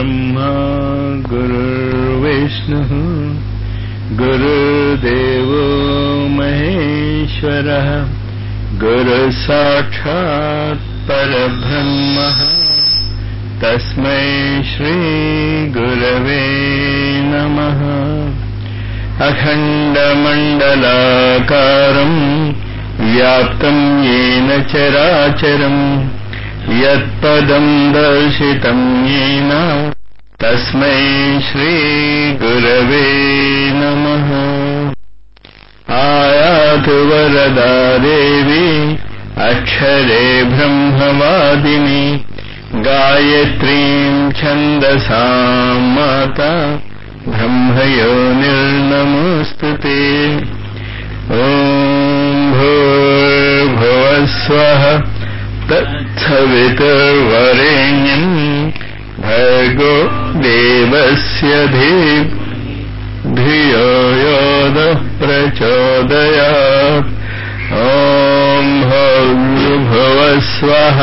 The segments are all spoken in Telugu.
गुरुर्ब्रह्मा गुरुर्विष्णुः गुरुदेवो महेश्वरः गुरुसाक्षात् परब्रह्मः तस्मै श्रीगुरवे नमः अखण्डमण्डलाकारम् व्याप्तम् येन चराचरम् यत्पदम् दर्शितम् येन तस्मै श्रीगुरवे नमः आयातु वरदा देवी अक्षरे ब्रह्मवादिनी गायत्रीम् छन्दसाम् माता ब्रह्मयो निर्नमोऽस्तु ते ॐ भूर्भुवस्वः तत्सवितुर्वरेण्यम् भर्गो देवस्य धी धियो यो नः प्रचोदयात् ॐ भूर्भुवस्वः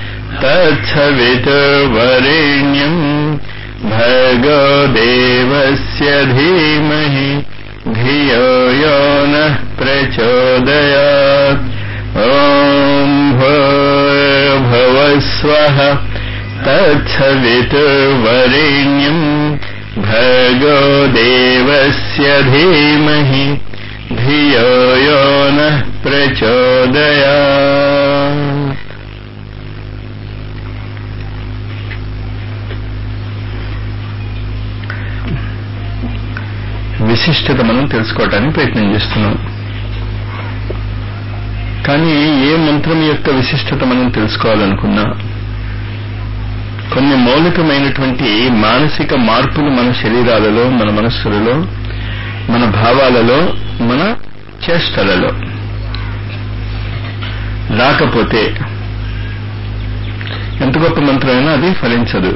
तत्सवितुर्वरेण्यम् भर्गो देवस्य धीमहि धियो यो नः प्रचोदयात् ॐ भूर्भुवस्वः तत्सवितुर्वरेण्यम् भर्गो देवस्य धीमहि धियो यो नः प्रचोदयात् విశిష్టత మనం తెలుసుకోవటానికి ప్రయత్నం చేస్తున్నాం కానీ ఏ మంత్రం యొక్క విశిష్టత మనం తెలుసుకోవాలనుకున్నా కొన్ని మౌలికమైనటువంటి మానసిక మార్పులు మన శరీరాలలో మన మనస్సులలో మన భావాలలో మన చేష్టలలో రాకపోతే ఎంత గొప్ప మంత్రమైనా అది ఫలించదు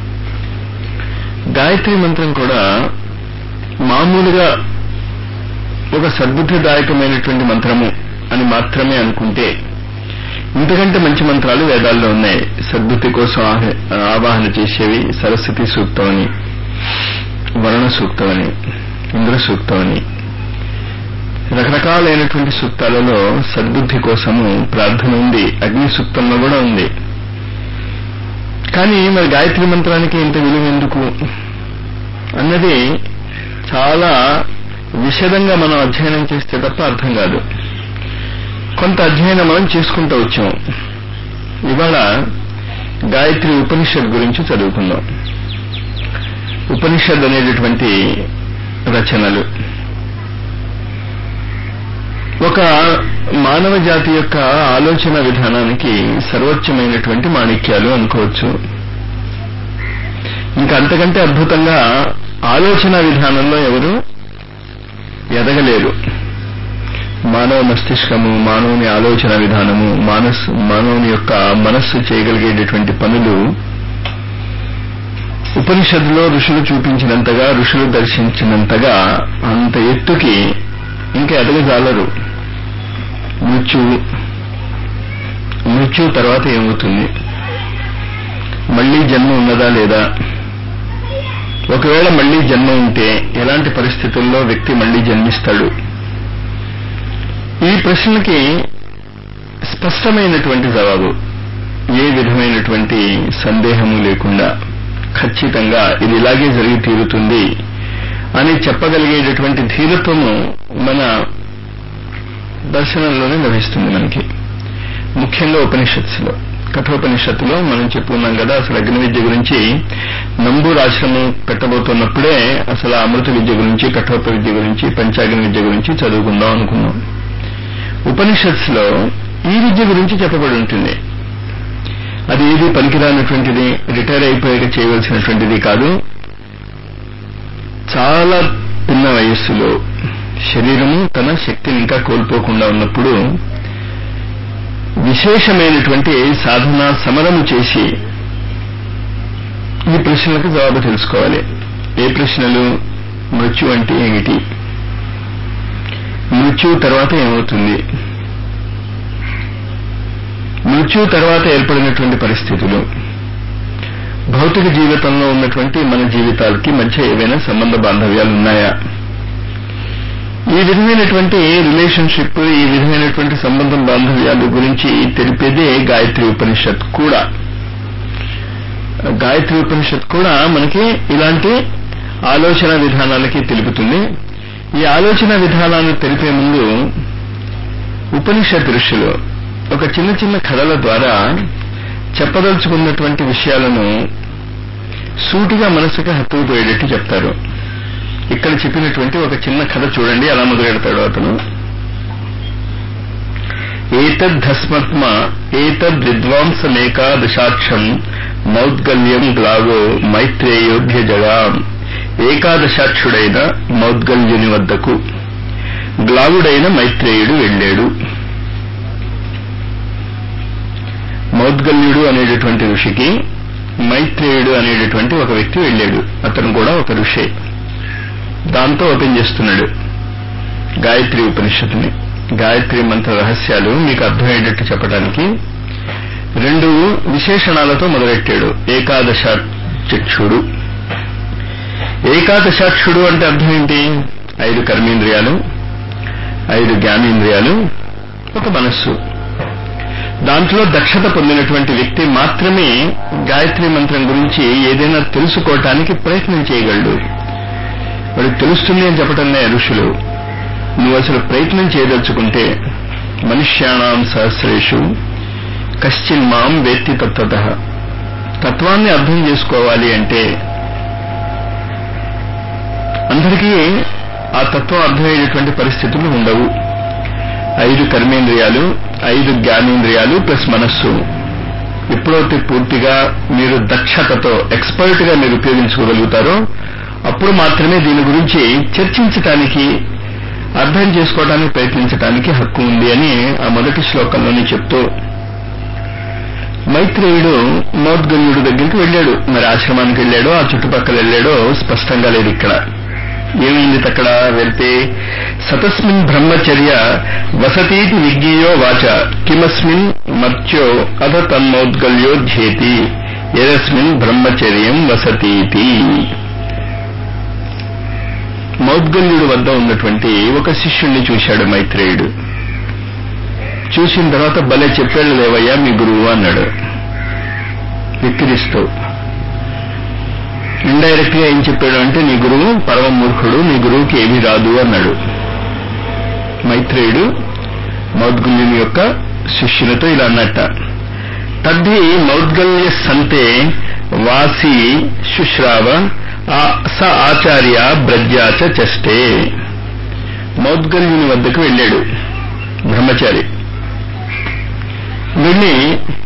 గాయత్రి మంత్రం కూడా మామూలుగా ఒక సద్బుద్ధిదాయకమైనటువంటి మంత్రము అని మాత్రమే అనుకుంటే ఇంతకంటే మంచి మంత్రాలు వేదాల్లో ఉన్నాయి సద్బుద్ధి కోసం ఆవాహన చేసేవి సరస్వతి సూక్తం అని వరుణ సూక్తం అని ఇంద్ర సూక్తం అని రకరకాలైనటువంటి సూక్తాలలో సద్బుద్ధి కోసము ప్రార్థన ఉంది అగ్ని సూక్తంలో కూడా ఉంది కానీ మరి గాయత్రి మంత్రానికి ఇంత విలువ ఎందుకు అన్నది చాలా విషదంగా మనం అధ్యయనం చేస్తే తప్ప అర్థం కాదు కొంత అధ్యయనం మనం చేసుకుంటూ వచ్చాం ఇవాళ గాయత్రి ఉపనిషత్ గురించి చదువుకుందాం ఉపనిషద్ అనేటటువంటి రచనలు ఒక మానవ జాతి యొక్క ఆలోచన విధానానికి సర్వోచ్చమైనటువంటి మాణిక్యాలు అనుకోవచ్చు ఇంకా అంతకంటే అద్భుతంగా ఆలోచన విధానంలో ఎవరు ఎదగలేరు మానవ మస్తిష్కము మానవుని ఆలోచన విధానము మానస్ మానవుని యొక్క మనస్సు చేయగలిగేటటువంటి పనులు ఉపనిషత్తులో ఋషులు చూపించినంతగా ఋషులు దర్శించినంతగా అంత ఎత్తుకి ఇంకా ఎదగజాలరు మృత్యువు మృత్యు తర్వాత ఏమవుతుంది మళ్లీ జన్మ ఉన్నదా లేదా ఒకవేళ మళ్లీ జన్మ ఉంటే ఎలాంటి పరిస్థితుల్లో వ్యక్తి మళ్లీ జన్మిస్తాడు ఈ ప్రశ్నకి స్పష్టమైనటువంటి జవాబు ఏ విధమైనటువంటి సందేహము లేకుండా ఖచ్చితంగా ఇది ఇలాగే జరిగి తీరుతుంది అని చెప్పగలిగేటటువంటి ధీరత్వము మన దర్శనంలోనే లభిస్తుంది మనకి ముఖ్యంగా ఉపనిషత్తులో కఠోపనిషత్తులో మనం చెప్పుకున్నాం కదా అసలు అగ్ని విద్య గురించి నంబూర్ ఆశ్రమం పెట్టబోతున్నప్పుడే అసలు అమృత విద్య గురించి కఠోప విద్య గురించి పంచాగ్ని విద్య గురించి చదువుకుందాం అనుకున్నాం ఉపనిషత్తులో ఈ విద్య గురించి చెప్పబడి ఉంటుంది అది ఏది పనికిరానటువంటిది రిటైర్ అయిపోయాక చేయవలసినటువంటిది కాదు చాలా పిన్న వయస్సులో శరీరము తన శక్తిని ఇంకా కోల్పోకుండా ఉన్నప్పుడు విశేషమైనటువంటి సాధన సమరము చేసి ఈ ప్రశ్నలకు జవాబు తెలుసుకోవాలి ఏ ప్రశ్నలు మృత్యు అంటే ఏమిటి మృత్యు తర్వాత ఏమవుతుంది మృత్యు తర్వాత ఏర్పడినటువంటి పరిస్థితులు భౌతిక జీవితంలో ఉన్నటువంటి మన జీవితాలకి మధ్య ఏవైనా సంబంధ బాంధవ్యాలు ఉన్నాయా ఈ విధమైనటువంటి రిలేషన్షిప్ ఈ విధమైనటువంటి సంబంధం బాంధవ్యాల గురించి తెలిపేదే గాయత్రి ఉపనిషత్ కూడా గాయత్రి ఉపనిషత్ కూడా మనకి ఇలాంటి ఆలోచన విధానాలకి తెలుపుతుంది ఈ ఆలోచన విధానాలను తెలిపే ముందు ఉపనిషత్ ఋషులు ఒక చిన్న చిన్న కథల ద్వారా చెప్పదలుచుకున్నటువంటి విషయాలను సూటిగా మనసుకు హత్తుకుపోయేటట్టు చెప్తారు ఇక్కడ చెప్పినటువంటి ఒక చిన్న కథ చూడండి ఎలా మొదలెడతాడు అతను ఏతద్ధస్మత్మ ఏతద్విద్వాంసమేకాదశాక్షం మౌద్గల్యం గ్లావో మైత్రేయోధ్య జగాం ఏకాదశాక్షుడైన మౌద్గల్యుని వద్దకు గ్లావుడైన మైత్రేయుడు వెళ్ళాడు మౌద్గల్యుడు అనేటటువంటి ఋషికి మైత్రేయుడు అనేటటువంటి ఒక వ్యక్తి వెళ్ళాడు అతను కూడా ఒక ఋషే దాంతో ఓపెన్ చేస్తున్నాడు గాయత్రి ఉపనిషత్తుని గాయత్రి మంత్ర రహస్యాలు మీకు అర్థమయ్యేటట్టు చెప్పడానికి రెండు విశేషణాలతో మొదలెట్టాడు ఏకాదశాక్షుడు ఏకాదశాక్షుడు అంటే అర్థం ఏంటి ఐదు కర్మేంద్రియాలు ఐదు జ్ఞానేంద్రియాలు ఒక మనస్సు దాంట్లో దక్షత పొందినటువంటి వ్యక్తి మాత్రమే గాయత్రి మంత్రం గురించి ఏదైనా తెలుసుకోవటానికి ప్రయత్నం చేయగలడు వాడికి తెలుస్తుంది అని చెప్పటంలే ఋషులు నువ్వు అసలు ప్రయత్నం చేయదలుచుకుంటే మనుష్యాణం సహస్రేషు కశ్చిన్ మాం వేత్తి తత్వత తత్వాన్ని అర్థం చేసుకోవాలి అంటే అందరికీ ఆ తత్వం అర్థమయ్యేటువంటి పరిస్థితులు ఉండవు ఐదు కర్మేంద్రియాలు ఐదు జ్ఞానేంద్రియాలు ప్లస్ మనస్సు ఎప్పుడైతే పూర్తిగా మీరు దక్షతతో ఎక్స్పర్ట్ గా మీరు ఉపయోగించుకోగలుగుతారో అప్పుడు మాత్రమే దీని గురించి చర్చించటానికి అర్థం చేసుకోవడానికి ప్రయత్నించడానికి హక్కు ఉంది అని ఆ మొదటి శ్లోకంలోనే చెప్తూ మైత్రేయుడు మౌద్గల్యుడు దగ్గరికి వెళ్ళాడు మరి ఆశ్రమానికి వెళ్ళాడో ఆ చుట్టుపక్కల వెళ్ళాడో స్పష్టంగా లేదు ఇక్కడ ఏమైంది అక్కడ వెళ్తే సతస్మిన్ బ్రహ్మచర్య వసతీతి విజ్ఞేయో వాచ కిమస్మిన్ మత్స్యో అథ తన్మౌద్గల్యోధ్యేతి యదస్మిన్ బ్రహ్మచర్యం వసతీతి మౌద్గల్యుడు వద్ద ఉన్నటువంటి ఒక శిష్యుణ్ణి చూశాడు మైత్రేయుడు చూసిన తర్వాత భలే చెప్పాడు లేవయ్యా మీ గురువు అన్నాడు వెక్కిరిస్తూ ఇండైరెక్ట్ గా ఏం చెప్పాడు అంటే నీ గురువు పరమ మూర్ఖుడు నీ గురువుకి ఏమీ రాదు అన్నాడు మైత్రేయుడు మౌద్గల్యుని యొక్క శిష్యులతో ఇలా అన్నట్ట తద్ధి మౌద్గల్య సంతే వాసి శుశ్రావ స ఆచార్య బ్రజ్యాచ చష్టే మౌద్గల్యుని వద్దకు వెళ్ళాడు బ్రహ్మచారి వెళ్ళి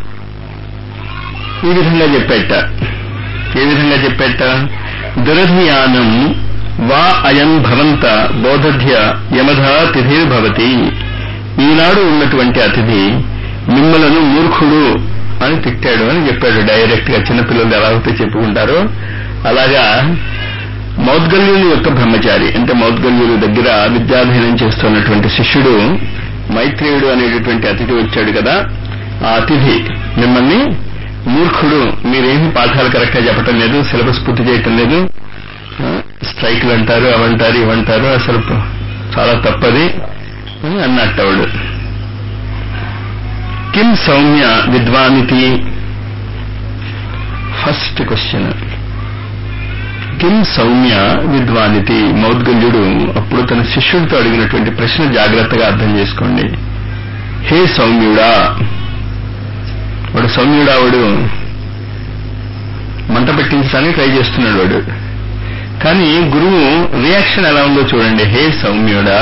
ఈ విధంగా చెప్పేట ఏ విధంగా చెప్పేట దురధియానం వా అయం భవంత బోధధ్య యమధా తిథిర్భవతి ఈనాడు ఉన్నటువంటి అతిథి మిమ్మలను మూర్ఖుడు అని తిట్టాడు అని చెప్పాడు డైరెక్ట్ గా చిన్నపిల్లలు ఎలా అయితే చెప్పుకుంటారో అలాగా మౌద్గల్యుని యొక్క బ్రహ్మచారి అంటే మౌద్గల్యుల దగ్గర విద్యాధ్యయనం చేస్తున్నటువంటి శిష్యుడు మైత్రేయుడు అనేటటువంటి అతిథి వచ్చాడు కదా ఆ అతిథి మిమ్మల్ని మూర్ఖుడు మీరేమి పాఠాలు కరెక్ట్ గా చెప్పటం లేదు సిలబస్ పూర్తి చేయటం లేదు స్ట్రైక్లు అంటారు అవంటారు ఇవంటారు అసలు చాలా తప్పది అని అన్నట్టవాడు కిం సౌమ్య విద్వానితి ఫస్ట్ క్వశ్చన్ కిం సౌమ్య విద్వానితి మౌద్గల్యుడు అప్పుడు తన శిష్యుడితో అడిగినటువంటి ప్రశ్న జాగ్రత్తగా అర్థం చేసుకోండి హే సౌమ్యుడా వాడు సౌమ్యుడా వాడు మంట పెట్టించడానికి ట్రై చేస్తున్నాడు వాడు కానీ గురువు రియాక్షన్ ఎలా ఉందో చూడండి హే సౌమ్యుడా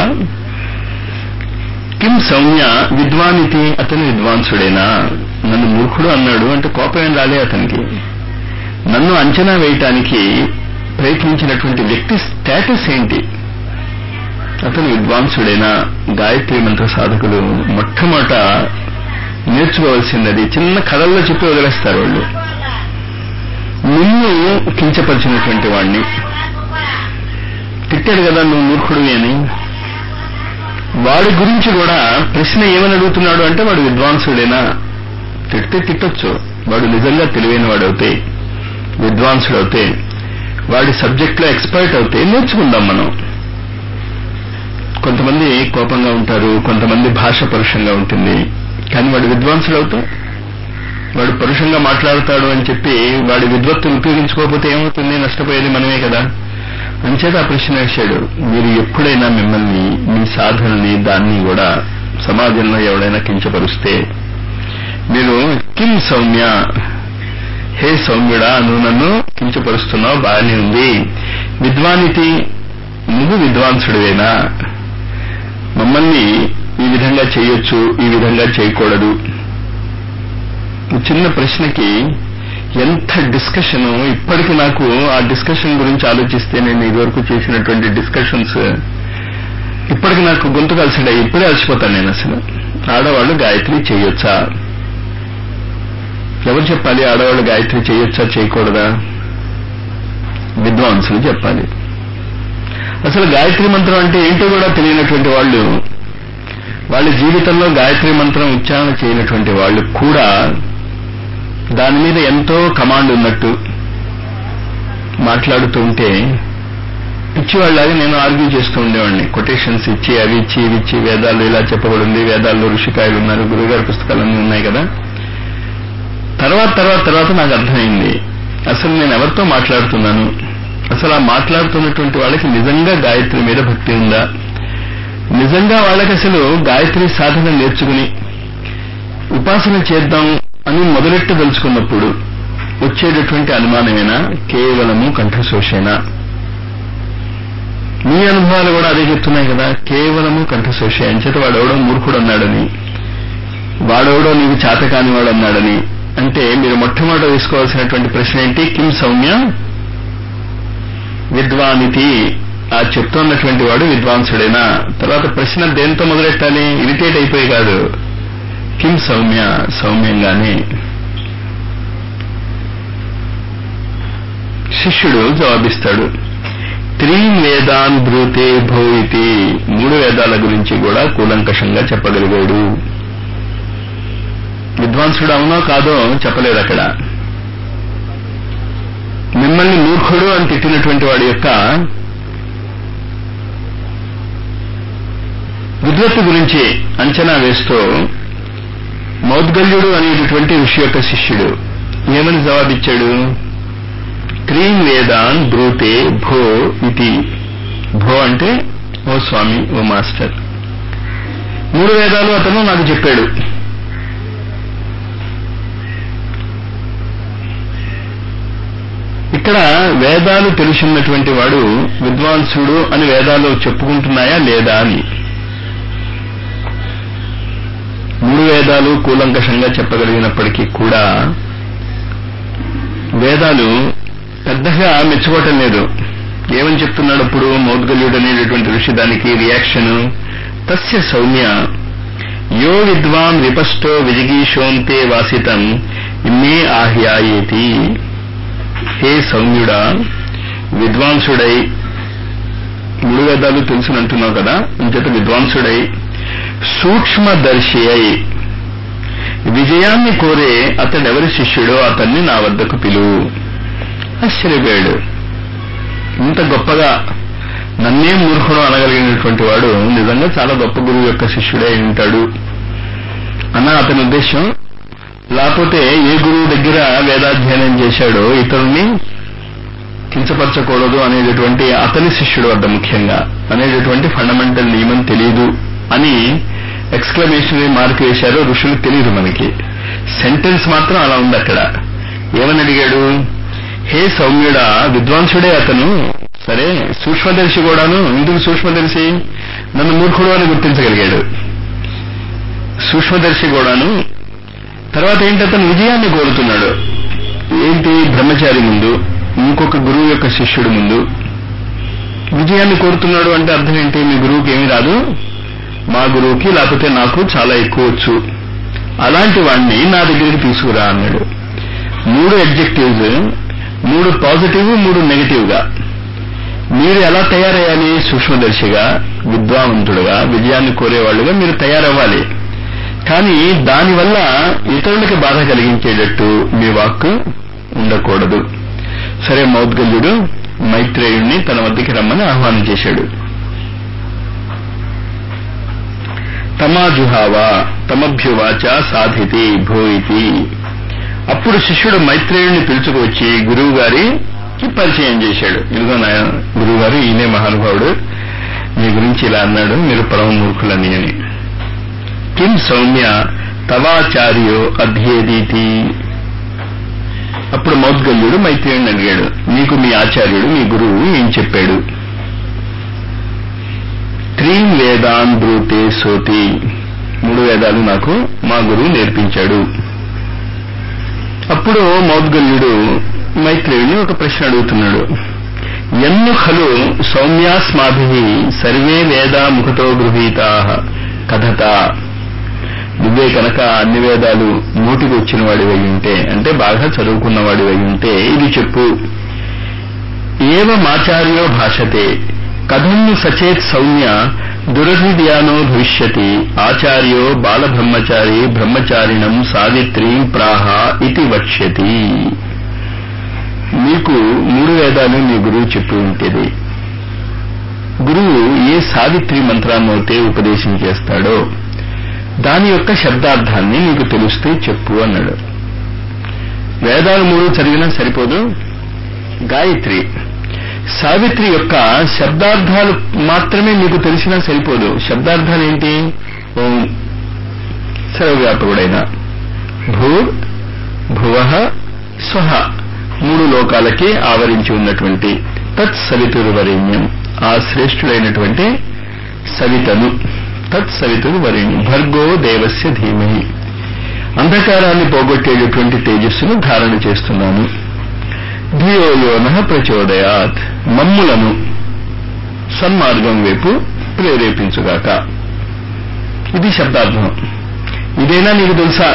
కిం సౌమ్య విద్వానితి అతను విద్వాంసుడేనా నన్ను మూర్ఖుడు అన్నాడు అంటే కోపం ఏం రాలే అతనికి నన్ను అంచనా వేయటానికి ప్రయత్నించినటువంటి వ్యక్తి స్టేటస్ ఏంటి అతను విద్వాంసుడైనా గాయత్రి మంత్ర సాధకులు మొట్టమొదట నేర్చుకోవాల్సింది చిన్న కథల్లో చెప్పి వదిలేస్తారు వాళ్ళు నిన్ను కించపరిచినటువంటి వాణ్ణి తిట్టాడు కదా నువ్వు మూర్ఖుడివి అని వాడి గురించి కూడా ప్రశ్న ఏమని అడుగుతున్నాడు అంటే వాడు విద్వాంసుడేనా తిడితే తిట్టొచ్చు వాడు నిజంగా తెలివైన వాడు అవుతాయి విద్వాంసుడు అవుతే వాడి సబ్జెక్ట్లో ఎక్స్పర్ట్ అవుతే నేర్చుకుందాం మనం కొంతమంది కోపంగా ఉంటారు కొంతమంది భాష పరుషంగా ఉంటుంది కానీ వాడు విద్వాంసుడు అవుతా వాడు పరుషంగా మాట్లాడతాడు అని చెప్పి వాడి విద్వత్తును ఉపయోగించుకోకపోతే ఏమవుతుంది నష్టపోయేది మనమే కదా అంచేత ఆ ప్రశ్న వేశాడు మీరు ఎప్పుడైనా మిమ్మల్ని మీ సాధనని దాన్ని కూడా సమాజంలో ఎవడైనా కించపరుస్తే మీరు కిం సౌమ్య హే సౌమ్యుడా నువ్వు నన్ను కించపరుస్తున్నావు బాగానే ఉంది విద్వానితి నువ్వు విద్వాంసుడివేనా మమ్మల్ని ఈ విధంగా చేయొచ్చు ఈ విధంగా చేయకూడదు చిన్న ప్రశ్నకి ఎంత డిస్కషన్ ఇప్పటికి నాకు ఆ డిస్కషన్ గురించి ఆలోచిస్తే నేను ఇదివరకు చేసినటువంటి డిస్కషన్స్ ఇప్పటికి నాకు గొంతు కలిసిడా ఇప్పుడే అలసిపోతాను నేను అసలు ఆడవాళ్ళు గాయత్రి చేయొచ్చా ఎవరు చెప్పాలి ఆడవాళ్ళు గాయత్రి చేయొచ్చా చేయకూడదా విద్వాంసులు చెప్పాలి అసలు గాయత్రి మంత్రం అంటే ఏంటో కూడా తెలియనటువంటి వాళ్ళు వాళ్ళ జీవితంలో గాయత్రి మంత్రం ఉచ్చారణ చేయనటువంటి వాళ్ళు కూడా దాని మీద ఎంతో కమాండ్ ఉన్నట్టు మాట్లాడుతూ ఉంటే పిచ్చివాళ్ళలాగా నేను ఆర్గ్యూ చేస్తూ ఉండేవాడిని కొటేషన్స్ ఇచ్చి అవి ఇచ్చి ఇవి ఇచ్చి వేదాలు ఇలా చెప్పబడింది వేదాల్లో ఋషికాయలు ఉన్నారు గురుగారి పుస్తకాలన్నీ ఉన్నాయి కదా తర్వాత తర్వాత తర్వాత నాకు అర్థమైంది అసలు నేను ఎవరితో మాట్లాడుతున్నాను అసలు ఆ మాట్లాడుతున్నటువంటి వాళ్ళకి నిజంగా గాయత్రి మీద భక్తి ఉందా నిజంగా వాళ్ళకి అసలు గాయత్రి సాధన నేర్చుకుని ఉపాసన చేద్దాం అని మొదలెట్టదలుచుకున్నప్పుడు వచ్చేటటువంటి అనుమానమేనా కేవలము కంఠశోషేనా మీ అనుభవాలు కూడా అదే చెప్తున్నాయి కదా కేవలము కంఠశోష అంచేత వాడెవడో మూర్ఖుడు అన్నాడని వాడెవడో నీకు చేతకాని వాడు అన్నాడని అంటే మీరు మొట్టమొదట వేసుకోవాల్సినటువంటి ప్రశ్న ఏంటి కిం సౌమ్య విద్వానితి ఆ చెప్తున్నటువంటి వాడు విద్వాంసుడేనా తర్వాత ప్రశ్న దేంతో మొదలెట్టాలి ఇరిటేట్ అయిపోయి కాదు కిం సౌమ్య సౌమ్యంగానే శిష్యుడు జవాబిస్తాడు త్రీన్ వేదాన్ బ్రూతే భో ఇతి మూడు వేదాల గురించి కూడా కూలంకషంగా చెప్పగలిగాడు విద్వాంసుడు అవునో కాదో చెప్పలేదు అక్కడ మిమ్మల్ని మూర్ఖుడు అని తిట్టినటువంటి వాడి యొక్క విద్వత్తు గురించి అంచనా వేస్తూ మౌద్గల్యుడు అనేటటువంటి ఋషి యొక్క శిష్యుడు ఏమని జవాబిచ్చాడు త్రీం వేదాన్ బ్రూతే భో ఇతి భో అంటే ఓ స్వామి ఓ మాస్టర్ మూడు వేదాలు అతను నాకు చెప్పాడు ఇక్కడ వేదాలు తెలుసున్నటువంటి వాడు విద్వాంసుడు అని వేదాలు చెప్పుకుంటున్నాయా లేదా అని మూడు వేదాలు కూలంకషంగా చెప్పగలిగినప్పటికీ కూడా వేదాలు పెద్దగా మెచ్చుకోవటం లేదు ఏమని చెప్తున్నాడు అప్పుడు మౌద్గల్యుడు అనేటటువంటి ఋషి దానికి రియాక్షన్ తస్య సౌమ్య యో విద్వాన్ విపష్టో విజిగీషోంతే వాసితం మే ఆహ్యాయేతి హే సౌమ్యుడా విద్వాంసుడై మూడు వేదాలు తెలుసునంటున్నావు కదా అంచేత విద్వాంసుడై సూక్ష్మదర్శి అయి విజయాన్ని కోరే అతడెవరి శిష్యుడో అతన్ని నా వద్దకు పిలువు ఆశ్చర్యపోయాడు ఇంత గొప్పగా నన్నే మూర్ఖుడు అనగలిగినటువంటి వాడు నిజంగా చాలా గొప్ప గురువు యొక్క శిష్యుడే అయి ఉంటాడు అన్న అతని ఉద్దేశం లేకపోతే ఏ గురువు దగ్గర వేదాధ్యయనం చేశాడో ఇతరుల్ని కించపరచకూడదు అనేటటువంటి అతని శిష్యుడు వద్ద ముఖ్యంగా అనేటటువంటి ఫండమెంటల్ నియమం తెలియదు అని ఎక్స్క్లమేషనరీ మార్క్ వేశారో ఋషులు తెలియదు మనకి సెంటెన్స్ మాత్రం అలా ఉంది అక్కడ ఏమని అడిగాడు హే సౌమ్యుడా విద్వాంసుడే అతను సరే సూక్ష్మదర్శి కూడాను ఎందుకు సూక్ష్మదర్శి నన్ను మూర్ఖుడు అని గుర్తించగలిగాడు సూక్ష్మదర్శి కూడాను తర్వాత ఏంటి అతను విజయాన్ని కోరుతున్నాడు ఏంటి బ్రహ్మచారి ముందు ఇంకొక గురువు యొక్క శిష్యుడు ముందు విజయాన్ని కోరుతున్నాడు అంటే అర్థం ఏంటి మీ గురువుకి ఏమీ రాదు మా గురువుకి లేకపోతే నాకు చాలా ఎక్కువ వచ్చు అలాంటి వాడిని నా దగ్గరికి తీసుకురా అన్నాడు మూడు అడ్జెక్టివ్స్ మూడు పాజిటివ్ మూడు నెగటివ్ గా మీరు ఎలా తయారయ్యాలి సూక్ష్మదర్శిగా విద్వావంతుడుగా విజయాన్ని కోరేవాళ్ళుగా మీరు తయారవ్వాలి కానీ దానివల్ల ఇతరులకి బాధ కలిగించేటట్టు మీ వాక్కు ఉండకూడదు సరే మౌద్గల్యుడు మైత్రేయుణ్ణి తన వద్దకి రమ్మని ఆహ్వానం చేశాడు తమాజుహావా తమభ్యువాచ సాధితి భూయితి అప్పుడు శిష్యుడు మైత్రేయుణ్ణి పిలుచుకువచ్చి గురువు గారికి పరిచయం చేశాడు ఇదిగో నా గురువు గారు ఈయనే మహానుభావుడు మీ గురించి ఇలా అన్నాడు మీరు పరమ మూర్ఖులని అని కిం సౌమ్య తవాచార్యో అధ్యేదీతి అప్పుడు మౌద్గల్యుడు మైత్రేయుని అడిగాడు నీకు మీ ఆచార్యుడు మీ గురువు ఏం చెప్పాడు త్రీం వేదాన్ బ్రూతే సోతి మూడు వేదాలు నాకు మా గురువు నేర్పించాడు అప్పుడు మౌద్గల్యుడు మైత్రేయుని ఒక ప్రశ్న అడుగుతున్నాడు ఎన్ను ఖలు సౌమ్యాస్మాభి సర్వే వేదా ముఖతో గృహీతా కథత నువ్వే కనుక అన్ని వేదాలు నోటికి వచ్చిన వాడివై ఉంటే అంటే బాగా చదువుకున్న వాడివై ఉంటే ఇది చెప్పు ఏవమాచార్యో భాషతే కథన్ను సచేత్ సౌమ్య దురధిధ్యానో భవిష్యతి ఆచార్యో బాలబ్రహ్మచారి బ్రహ్మచారిణం సావిత్రీం ప్రాహ ఇది వక్ష్యతి మీకు మూడు వేదాలు మీ గురువు చెప్పి ఉంటేది గురువు ఏ సావిత్రి మంత్రాన్నైతే ఉపదేశం చేస్తాడో దాని యొక్క శబ్దార్థాన్ని నీకు తెలిస్తే చెప్పు అన్నాడు వేదాలు మూడు చదివినా సరిపోదు గాయత్రి సావిత్రి యొక్క శబ్దార్థాలు మాత్రమే మీకు తెలిసినా సరిపోదు శబ్దార్థాలు ఏంటి ఓం సర్వవ్యాపకుడైన భూర్ భువ స్వహ మూడు లోకాలకి ఆవరించి ఉన్నటువంటి తత్ సవితుర్వరేణ్యం ఆ శ్రేష్ఠుడైనటువంటి సవితను తత్ సవితుర్వరేణ్యం భర్గో దేవస్య ధీమహి అంధకారాన్ని పోగొట్టేటటువంటి తేజస్సును ధారణ చేస్తున్నాను ధియోయోన ప్రచోదయాత్ మమ్ములను సన్మార్గం వైపు ప్రేరేపించుగాక ఇది శబ్దార్థం ఇదైనా నీకు తెలుసా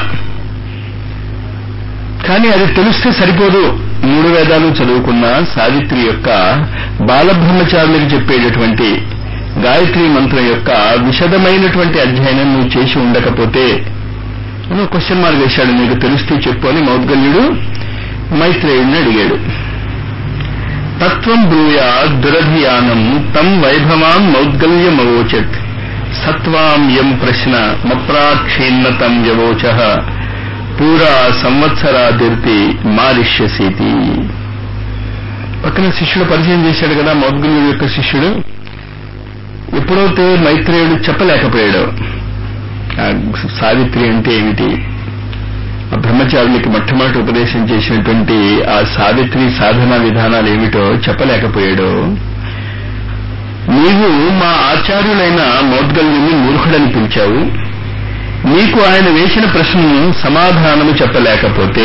కానీ అది తెలిస్తే సరిపోదు మూడు వేదాలు చదువుకున్న సావిత్రి యొక్క బాలబ్రహ్మచారులకు చెప్పేటటువంటి గాయత్రి మంత్రం యొక్క విశదమైనటువంటి అధ్యయనం నువ్వు చేసి ఉండకపోతే క్వశ్చన్ మార్క్ వేశాడు నీకు తెలిస్తే చెప్పు అని మౌద్గల్యుడు మైత్రేయుడిని అడిగాడు తత్వం బ్రూయా దురధియానం తం వైభవాన్ మౌద్గల్యమవోచత్ సత్వాం యం ప్రశ్న మప్రాక్షీన్నతం యవోచ పూరా సంవత్సరాదిర్తి మారిష్యసీతి పక్కన శిష్యుడు పరిచయం చేశాడు కదా మౌద్గల్యుడు యొక్క శిష్యుడు ఎప్పుడైతే మైత్రేయుడు చెప్పలేకపోయాడు సావిత్రి అంటే ఏమిటి ఆ బ్రహ్మచారులకి మొట్టమొదటి ఉపదేశం చేసినటువంటి ఆ సావిత్రి సాధన విధానాలు ఏమిటో చెప్పలేకపోయాడు నీవు మా ఆచార్యులైన మౌద్గల్యుని మూర్ఖుడని పిలిచావు నీకు ఆయన వేసిన ప్రశ్నను సమాధానము చెప్పలేకపోతే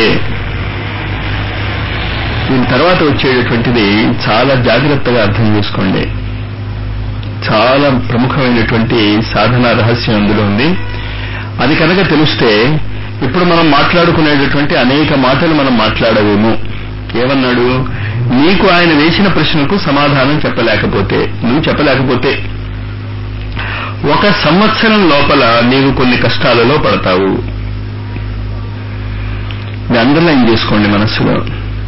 దీని తర్వాత వచ్చేటటువంటిది చాలా జాగ్రత్తగా అర్థం చేసుకోండి చాలా ప్రముఖమైనటువంటి సాధన రహస్యం అందులో ఉంది అది కనుక తెలిస్తే ఇప్పుడు మనం మాట్లాడుకునేటటువంటి అనేక మాటలు మనం మాట్లాడవేమో ఏమన్నాడు నీకు ఆయన వేసిన ప్రశ్నకు సమాధానం చెప్పలేకపోతే నువ్వు చెప్పలేకపోతే ఒక సంవత్సరం లోపల నీవు కొన్ని కష్టాలలో పడతావు ఇది అండర్లైన్ చేసుకోండి మనస్సులో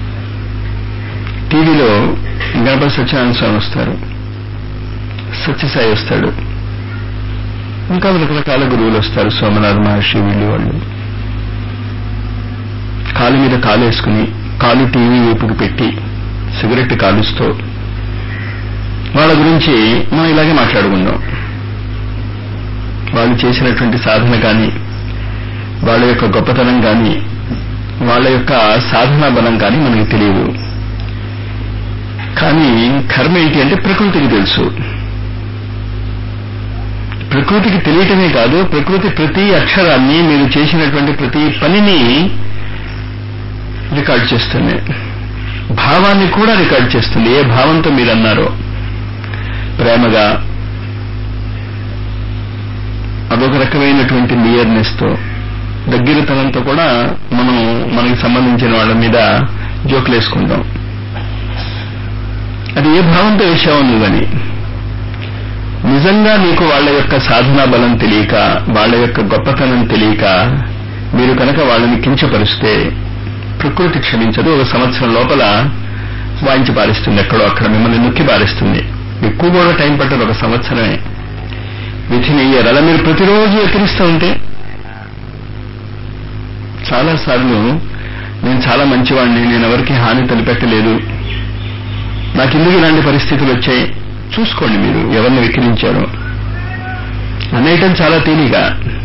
టీవీలో గణపతి సత్యనారాయణ స్వామి వస్తారు సత్యసాయి వస్తాడు ఇంకా రకరకాల గురువులు వస్తారు సోమనాథ్ మహర్షి వీళ్ళు వాళ్ళు కాలు మీద కాలు వేసుకుని కాలు టీవీ వైపుకి పెట్టి సిగరెట్ కాలుస్తూ వాళ్ళ గురించి మనం ఇలాగే మాట్లాడుకుందాం వాళ్ళు చేసినటువంటి సాధన కానీ వాళ్ళ యొక్క గొప్పతనం కానీ వాళ్ళ యొక్క సాధనా బలం కానీ మనకి తెలియదు కానీ కర్మ ఏంటి అంటే ప్రకృతికి తెలుసు ప్రకృతికి తెలియటమే కాదు ప్రకృతి ప్రతి అక్షరాన్ని మీరు చేసినటువంటి ప్రతి పనిని రికార్డ్ చేస్తుంది భావాన్ని కూడా రికార్డ్ చేస్తుంది ఏ భావంతో మీరు అన్నారో ప్రేమగా అదొక రకమైనటువంటి నియర్నెస్ తో దగ్గరతనంతో కూడా మనం మనకి సంబంధించిన వాళ్ళ మీద జోకులు వేసుకుంటాం అది ఏ భావంతో వేసావు నువ్వని నిజంగా మీకు వాళ్ళ యొక్క సాధనా బలం తెలియక వాళ్ళ యొక్క గొప్పతనం తెలియక మీరు కనుక వాళ్ళని కించపరిస్తే ప్రకృతి క్షమించదు ఒక సంవత్సరం లోపల వాయించి పారేస్తుంది ఎక్కడో అక్కడ మిమ్మల్ని నొక్కి పారేస్తుంది ఎక్కువ కూడా టైం పట్టదు ఒక సంవత్సరమే విధిని ఇయ్యరు అలా మీరు ప్రతిరోజు ఎక్కిరిస్తూ ఉంటే చాలాసార్లు నేను చాలా మంచివాడిని నేను ఎవరికి హాని తలపెట్టలేదు నాకు ఎందుకు ఇలాంటి పరిస్థితులు వచ్చాయి చూసుకోండి మీరు ఎవరిని విక్రించారో అనేయటం చాలా తేలిగా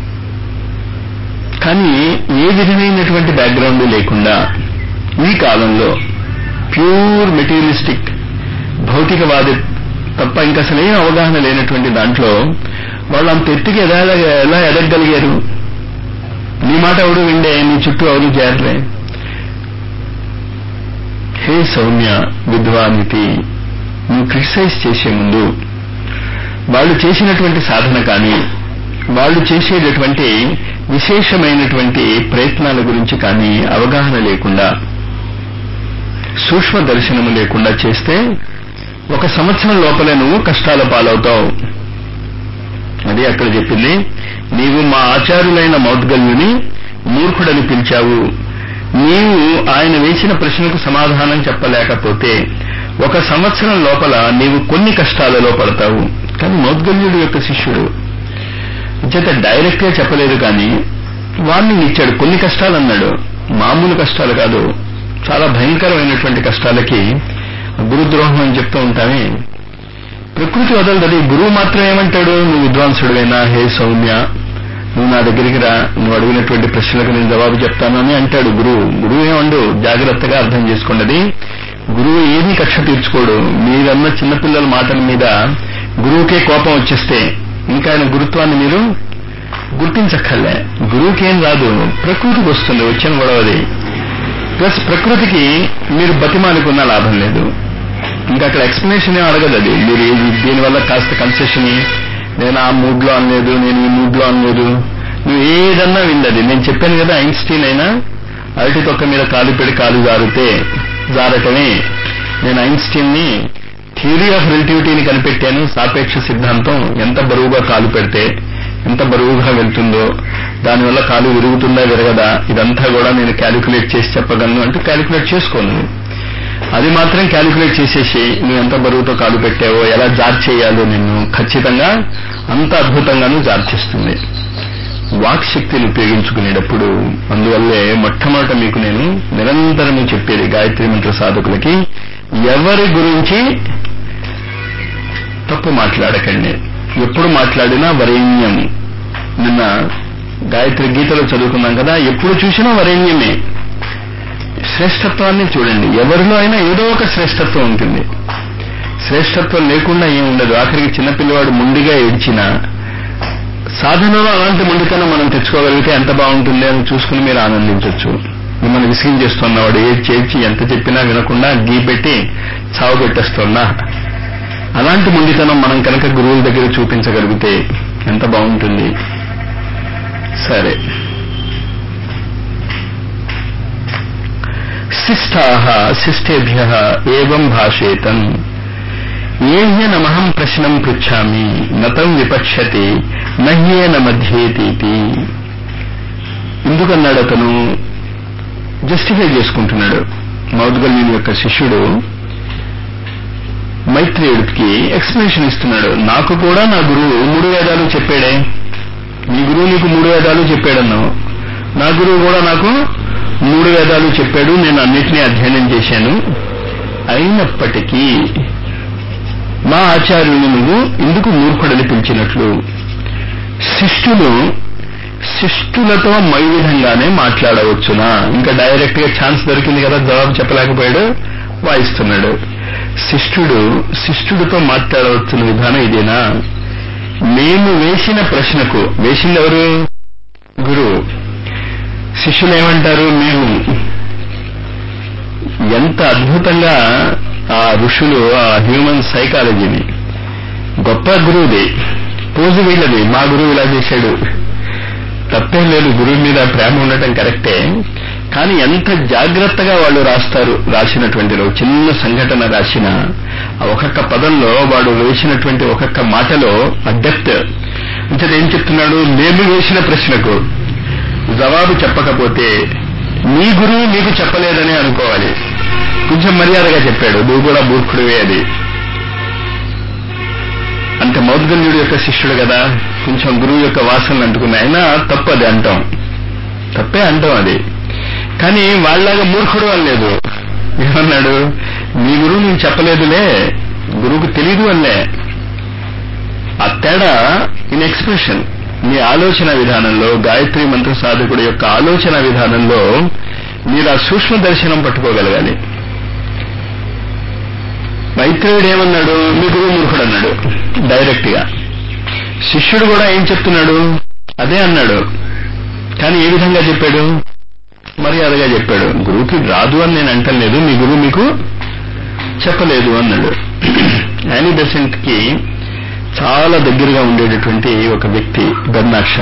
కానీ ఏ విధమైనటువంటి బ్యాక్గ్రౌండ్ లేకుండా ఈ కాలంలో ప్యూర్ మెటీరియలిస్టిక్ భౌతికవాది తప్ప ఇంకా అసలు ఏం అవగాహన లేనటువంటి దాంట్లో వాళ్ళు అంత ఎత్తుకి ఎలా ఎలా ఎదగగలిగారు నీ మాట ఎవడు విండే నీ చుట్టూ ఎవరు చేరలే హే సౌమ్య విద్వానితి నువ్వు క్రిటిసైజ్ చేసే ముందు వాళ్ళు చేసినటువంటి సాధన కానీ వాళ్ళు చేసేటటువంటి విశేషమైనటువంటి ప్రయత్నాల గురించి కానీ అవగాహన లేకుండా సూక్ష్మ దర్శనము లేకుండా చేస్తే ఒక సంవత్సరం లోపలే నువ్వు కష్టాల పాలవుతావు అది అక్కడ చెప్పింది నీవు మా ఆచార్యులైన మౌద్గల్యుని మూర్ఖుడని పిలిచావు నీవు ఆయన వేసిన ప్రశ్నకు సమాధానం చెప్పలేకపోతే ఒక సంవత్సరం లోపల నీవు కొన్ని కష్టాలలో పడతావు కానీ మౌద్గల్యుడు యొక్క శిష్యుడు చేత డైరెక్ట్ గా చెప్పలేదు కానీ వార్నింగ్ ఇచ్చాడు కొన్ని కష్టాలు అన్నాడు మామూలు కష్టాలు కాదు చాలా భయంకరమైనటువంటి కష్టాలకి గురుద్రోహం అని చెప్తూ ఉంటామే ప్రకృతి వదలదది గురువు మాత్రం ఏమంటాడు నువ్వు విద్వాంసుడువేనా హే సౌమ్య నువ్వు నా దగ్గరికి రా నువ్వు అడిగినటువంటి ప్రశ్నలకు నేను జవాబు చెప్తాను అని అంటాడు గురువు గురువు ఏమండు జాగ్రత్తగా అర్థం చేసుకోండి గురువు ఏమీ కక్ష తీర్చుకోడు మీరన్న చిన్నపిల్లల మాటల మీద గురువుకే కోపం వచ్చేస్తే ఇంకా ఆయన గురుత్వాన్ని మీరు గుర్తించక్కర్లే గురువుకేం రాదు ప్రకృతికి వస్తుంది వచ్చిన గొడవది ప్లస్ ప్రకృతికి మీరు బతిమాలుకున్న లాభం లేదు ఇంకా అక్కడ ఎక్స్ప్లెనేషన్ ఏం అడగదు అది మీరు ఇది- దీనివల్ల కాస్త కన్సెషన్ నేను ఆ మూడ్ లో అనలేదు నేను ఈ మూడ్ లో అనలేదు నువ్వు ఏదన్నా విందది నేను చెప్పాను కదా ఐన్స్టీన్ అయినా అరటి తొక్క మీద కాలు పెడి కాలు జారితే జారటమే నేను ఐన్స్టీన్ ని థియరీ ఆఫ్ రిలేటివిటీని కనిపెట్టాను సాపేక్ష సిద్ధాంతం ఎంత బరువుగా కాలు పెడితే ఎంత బరువుగా వెళ్తుందో దానివల్ల కాలు విరుగుతుందా విరగదా ఇదంతా కూడా నేను క్యాలిక్యులేట్ చేసి చెప్పగలను అంటే క్యాలిక్యులేట్ చేసుకోను అది మాత్రం క్యాలిక్యులేట్ చేసేసి నువ్వు ఎంత బరువుతో కాలు పెట్టావో ఎలా జార్ చేయాలో నిన్ను ఖచ్చితంగా అంత అద్భుతంగానూ జార్ చేస్తుంది వాక్ శక్తిని ఉపయోగించుకునేటప్పుడు అందువల్లే మొట్టమొదట మీకు నేను నిరంతరము చెప్పేది గాయత్రి మంత్ర సాధకులకి ఎవరి గురించి తప్పు మాట్లాడకండి ఎప్పుడు మాట్లాడినా వరేణ్యం నిన్న గాయత్రి గీతలో చదువుకున్నాం కదా ఎప్పుడు చూసినా వరేణ్యమే శ్రేష్టత్వాన్ని చూడండి ఎవరిలో అయినా ఏదో ఒక శ్రేష్టత్వం ఉంటుంది శ్రేష్టత్వం లేకుండా ఏం ఉండదు ఆఖరికి చిన్నపిల్లవాడు ముండిగా ఏడ్చినా సాధనలో అలాంటి మొండితనం మనం తెచ్చుకోగలిగితే ఎంత బాగుంటుంది అని చూసుకుని మీరు ఆనందించవచ్చు మిమ్మల్ని విసిగించేస్తున్నవాడు ఏడ్చి ఏడ్చి ఎంత చెప్పినా వినకుండా గీ పెట్టి చావు పెట్టేస్తున్నా అలాంటి మొండితనం మనం కనుక గురువుల దగ్గర చూపించగలిగితే ఎంత బాగుంటుంది సరే శిష్టాహ శిష్టేభ్య ఏం భాషేతం ఏహ్యనమహం ప్రశ్నం పృచ్ఛామి నతం విపక్ష్యతి నహ్యేన మధ్యేతీతి ఎందుకన్నాడు అతను జస్టిఫై చేసుకుంటున్నాడు మౌద్గల్యుని యొక్క శిష్యుడు మైత్రేయుడికి ఎక్స్ప్లెనేషన్ ఇస్తున్నాడు నాకు కూడా నా గురువు మూడు వేదాలు చెప్పాడే నీ గురువు నీకు మూడు వేదాలు చెప్పాడన్నావు నా గురువు కూడా నాకు మూడు వేదాలు చెప్పాడు నేను అన్నిటినీ అధ్యయనం చేశాను అయినప్పటికీ మా ఆచార్యుని నువ్వు ఎందుకు మూర్ఖుడని పిలిచినట్లు శిష్టులు శిష్టులతో మై విధంగానే మాట్లాడవచ్చునా ఇంకా డైరెక్ట్ గా ఛాన్స్ దొరికింది కదా జవాబు చెప్పలేకపోయాడు వాయిస్తున్నాడు శిష్టుడు శిష్టుడితో మాట్లాడవచ్చున్న విధానం ఇదేనా మేము వేసిన ప్రశ్నకు వేసింది ఎవరు గురువు శిష్యులు ఏమంటారు మేము ఎంత అద్భుతంగా ఆ ఋషులు ఆ హ్యూమన్ సైకాలజీని గొప్ప గురువుది పోజు వీళ్ళది మా గురువు ఇలా చేశాడు తప్పేం లేదు గురువు మీద ప్రేమ ఉండటం కరెక్టే కానీ ఎంత జాగ్రత్తగా వాళ్ళు రాస్తారు రాసినటువంటి ఒక చిన్న సంఘటన రాసిన ఆ ఒక్కొక్క పదంలో వాడు వేసినటువంటి ఒక్కొక్క మాటలో ఆ డెప్త్ అంటే ఏం చెప్తున్నాడు మేము వేసిన ప్రశ్నకు జవాబు చెప్పకపోతే మీ గురువు మీకు చెప్పలేదని అనుకోవాలి కొంచెం మర్యాదగా చెప్పాడు నువ్వు కూడా మూర్ఖుడివే అది అంటే మౌద్గల్యుడు యొక్క శిష్యుడు కదా కొంచెం గురువు యొక్క వాసనలు అంటుకున్నాయి అయినా తప్పు అది అంటాం తప్పే అంటాం అది కానీ వాళ్ళలాగా మూర్ఖుడు అనలేదు ఏమన్నాడు మీ గురువు నేను చెప్పలేదులే గురువుకు తెలీదు అల్లే ఆ తేడా ఇన్ ఎక్స్ప్రెషన్ మీ ఆలోచన విధానంలో గాయత్రి మంత్ర సాధకుడు యొక్క ఆలోచన విధానంలో మీరు ఆ సూక్ష్మ దర్శనం పట్టుకోగలగాలి మైత్రేయుడు ఏమన్నాడు మీ గురువు మూర్ఖుడు అన్నాడు డైరెక్ట్ గా శిష్యుడు కూడా ఏం చెప్తున్నాడు అదే అన్నాడు కానీ ఏ విధంగా చెప్పాడు మర్యాదగా చెప్పాడు గురువుకి రాదు అని నేను అంటలేదు మీ గురువు మీకు చెప్పలేదు అన్నాడు యానీ బెసెంట్ కి చాలా దగ్గరగా ఉండేటటువంటి ఒక వ్యక్తి బెర్నాక్ష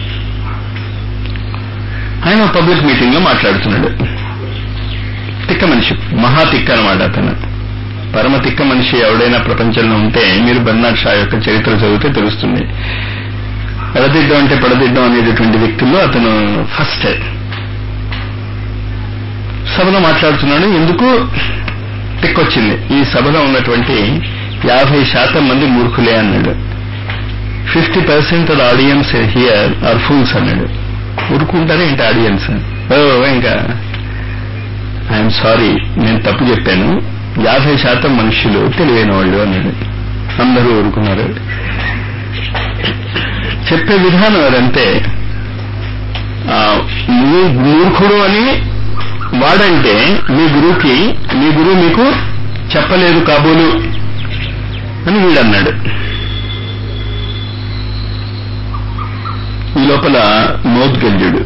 ఆయన పబ్లిక్ మీటింగ్ లో మాట్లాడుతున్నాడు తిక్క మనిషి మహా తిక్క అనమాట అతను పరమ తిక్క మనిషి ఎవడైనా ప్రపంచంలో ఉంటే మీరు బెర్నాడ్ షా యొక్క చరిత్ర చదివితే తెలుస్తుంది ఎడదిడ్డం అంటే పడదిడ్డం అనేటటువంటి వ్యక్తుల్లో అతను ఫస్ట్ సభలో మాట్లాడుతున్నాడు ఎందుకు తిక్కొచ్చింది ఈ సభలో ఉన్నటువంటి యాభై శాతం మంది మూర్ఖులే అన్నాడు fifty percent of audience here are fools అన్నాడు ఊరుకుంటారే ఏంటి ఆడియన్స్ ఓ ఇంకా ఐఎమ్ సారీ నేను తప్పు చెప్పాను యాభై శాతం మనుషులు తెలివైన వాళ్ళు అన్నాడు అందరూ ఊరుకున్నారు చెప్పే విధానం అదంతే నువ్వు మూర్ఖుడు అని వాడంటే మీ గురువుకి మీ గురువు మీకు చెప్పలేదు కాబోలు అని వీడన్నాడు ఈ లోపల మౌద్గల్యుడు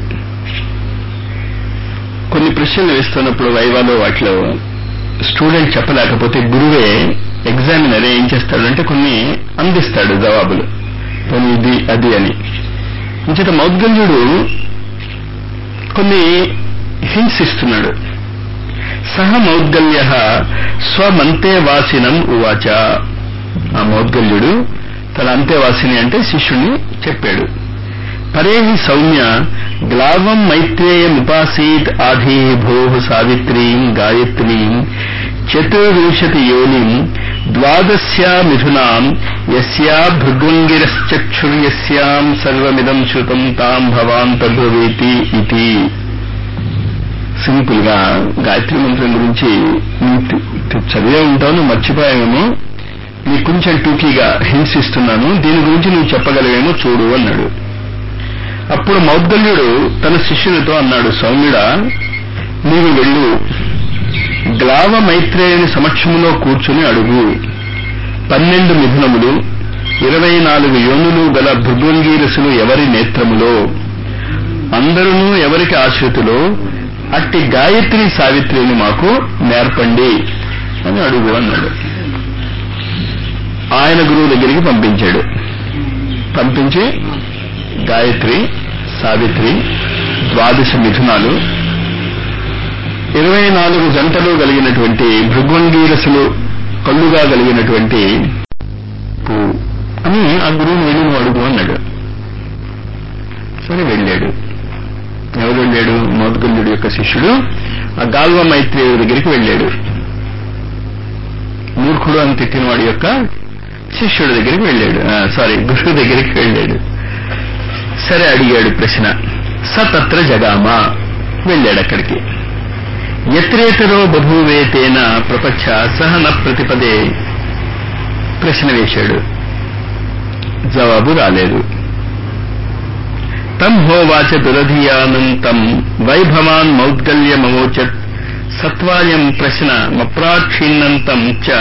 కొన్ని ప్రశ్నలు వేస్తున్నప్పుడు వైవాలో వాటిలో స్టూడెంట్ చెప్పలేకపోతే గురువే ఎగ్జామినర్ ఏం చేస్తాడంటే కొన్ని అందిస్తాడు జవాబులు కొన్ని ఇది అది అని ఇంచేత మౌద్గల్యుడు కొన్ని హింట్స్ ఇస్తున్నాడు సహ మౌద్గల్య స్వమంతేవాసినం ఉవాచ ఆ మౌద్గల్యుడు తన అంతేవాసిని అంటే శిష్యుణ్ణి చెప్పాడు పరేహి సౌమ్య గ్లావం మైత్రేయముపాసీత్ ఆధీ భో సావిత్రీం గాయత్రీం చతుర్వింశతి యోనిం ద్వాదశ్యా మిథునాం యస్యా భృగుంగిరశ్చక్షుర్యస్యాం సర్వమిదం శృతం తాం భవాన్ తద్భవేతి ఇది సింపుల్ గా గాయత్రి మంత్రం గురించి చదివే ఉంటాను మర్చిపోయామేమో నీకు కొంచెం టూకీగా హింసిస్తున్నాను దీని గురించి నువ్వు చెప్పగలవేమో చూడు అన్నాడు అప్పుడు మౌద్గల్యుడు తన శిష్యునితో అన్నాడు సౌమ్యుడా నీవు వెళ్ళు గ్లావ మైత్రేయుని సమక్షములో కూర్చుని అడుగు పన్నెండు మిథునములు ఇరవై నాలుగు యోనులు గల భృగుంగీరసులు ఎవరి నేత్రములో అందరూ ఎవరికి ఆశ్రితులో అట్టి గాయత్రి సావిత్రిని మాకు నేర్పండి అని అడుగు అన్నాడు ఆయన గురువు దగ్గరికి పంపించాడు పంపించి గాయత్రి సావిత్రి ద్వాదశ మిథునాలు ఇరవై నాలుగు జంటలు కలిగినటువంటి భృగ్వంగీరసులు కళ్ళుగా కలిగినటువంటి అని ఆ గురువుని వెళ్ళి నువ్వు అడుగు అన్నాడు సరే వెళ్ళాడు ఎవరు వెళ్ళాడు మౌద్గల్యుడి యొక్క శిష్యుడు ఆ గాల్వ మైత్రేయుడి దగ్గరికి వెళ్ళాడు మూర్ఖుడు అని తిట్టిన వాడి యొక్క శిష్యుడి దగ్గరికి వెళ్ళాడు సారీ గురువు దగ్గరికి వెళ్ళాడు సరే అడిగాడు ప్రశ్న సతత్ర జగామా వెళ్ళాడు అక్కడికి ఎత్రేతరో బభూవేతేన ప్రపంచ సహన ప్రతిపదే ప్రశ్న వేశాడు జవాబు రాలేదు తం హోవాచ దురధియానంతం వైభవాన్ మౌద్గల్యమవోచత్ సత్వాయం ప్రశ్న మప్రాక్షిన్నంతం చ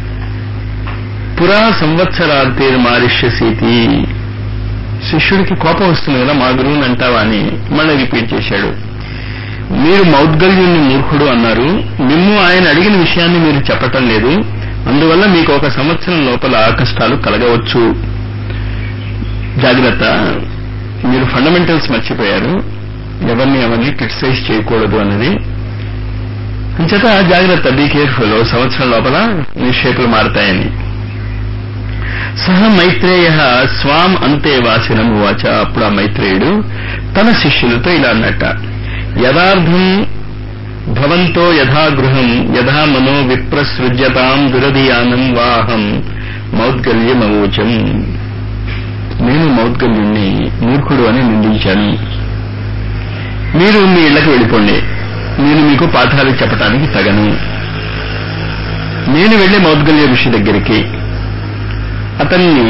పురా సంవత్సరాంతేర్మారిష్యసీతి శిష్యుడికి కోపం వస్తుంది కదా మా గురువుని అంటావా అని మళ్ళీ రిపీట్ చేశాడు మీరు మౌద్గల్యుని మూర్ఖుడు అన్నారు మిమ్ము ఆయన అడిగిన విషయాన్ని మీరు చెప్పటం లేదు అందువల్ల మీకు ఒక సంవత్సరం లోపల కష్టాలు కలగవచ్చు జాగ్రత్త మీరు ఫండమెంటల్స్ మర్చిపోయారు ఎవరిని ఎవరిని క్రిటిసైజ్ చేయకూడదు అన్నది అంచేత జాగ్రత్త బీ కేర్ఫుల్ ఓ సంవత్సరం లోపల మీ షేపులు మారతాయని సహ మైత్రేయ స్వాం అంతే వాసినం వాచ అప్పుడు ఆ మైత్రేయుడు తన శిష్యులతో ఇలా అన్నట్ట యదార్థం భవంతి స్థితో యథా గృహం యథా మనో విప్రసృజ్యతాం దురధియానం వాహం మౌద్గల్యమవోచం నేను మౌద్గల్యుణ్ణి మూర్ఖుడు అని నిందించాను మీరు మీ ఇళ్లకు వెళ్ళిపోండి నేను మీకు పాఠాలు చెప్పడానికి తగను నేను వెళ్లి మౌద్గల్య ఋషి దగ్గరికి అతన్ని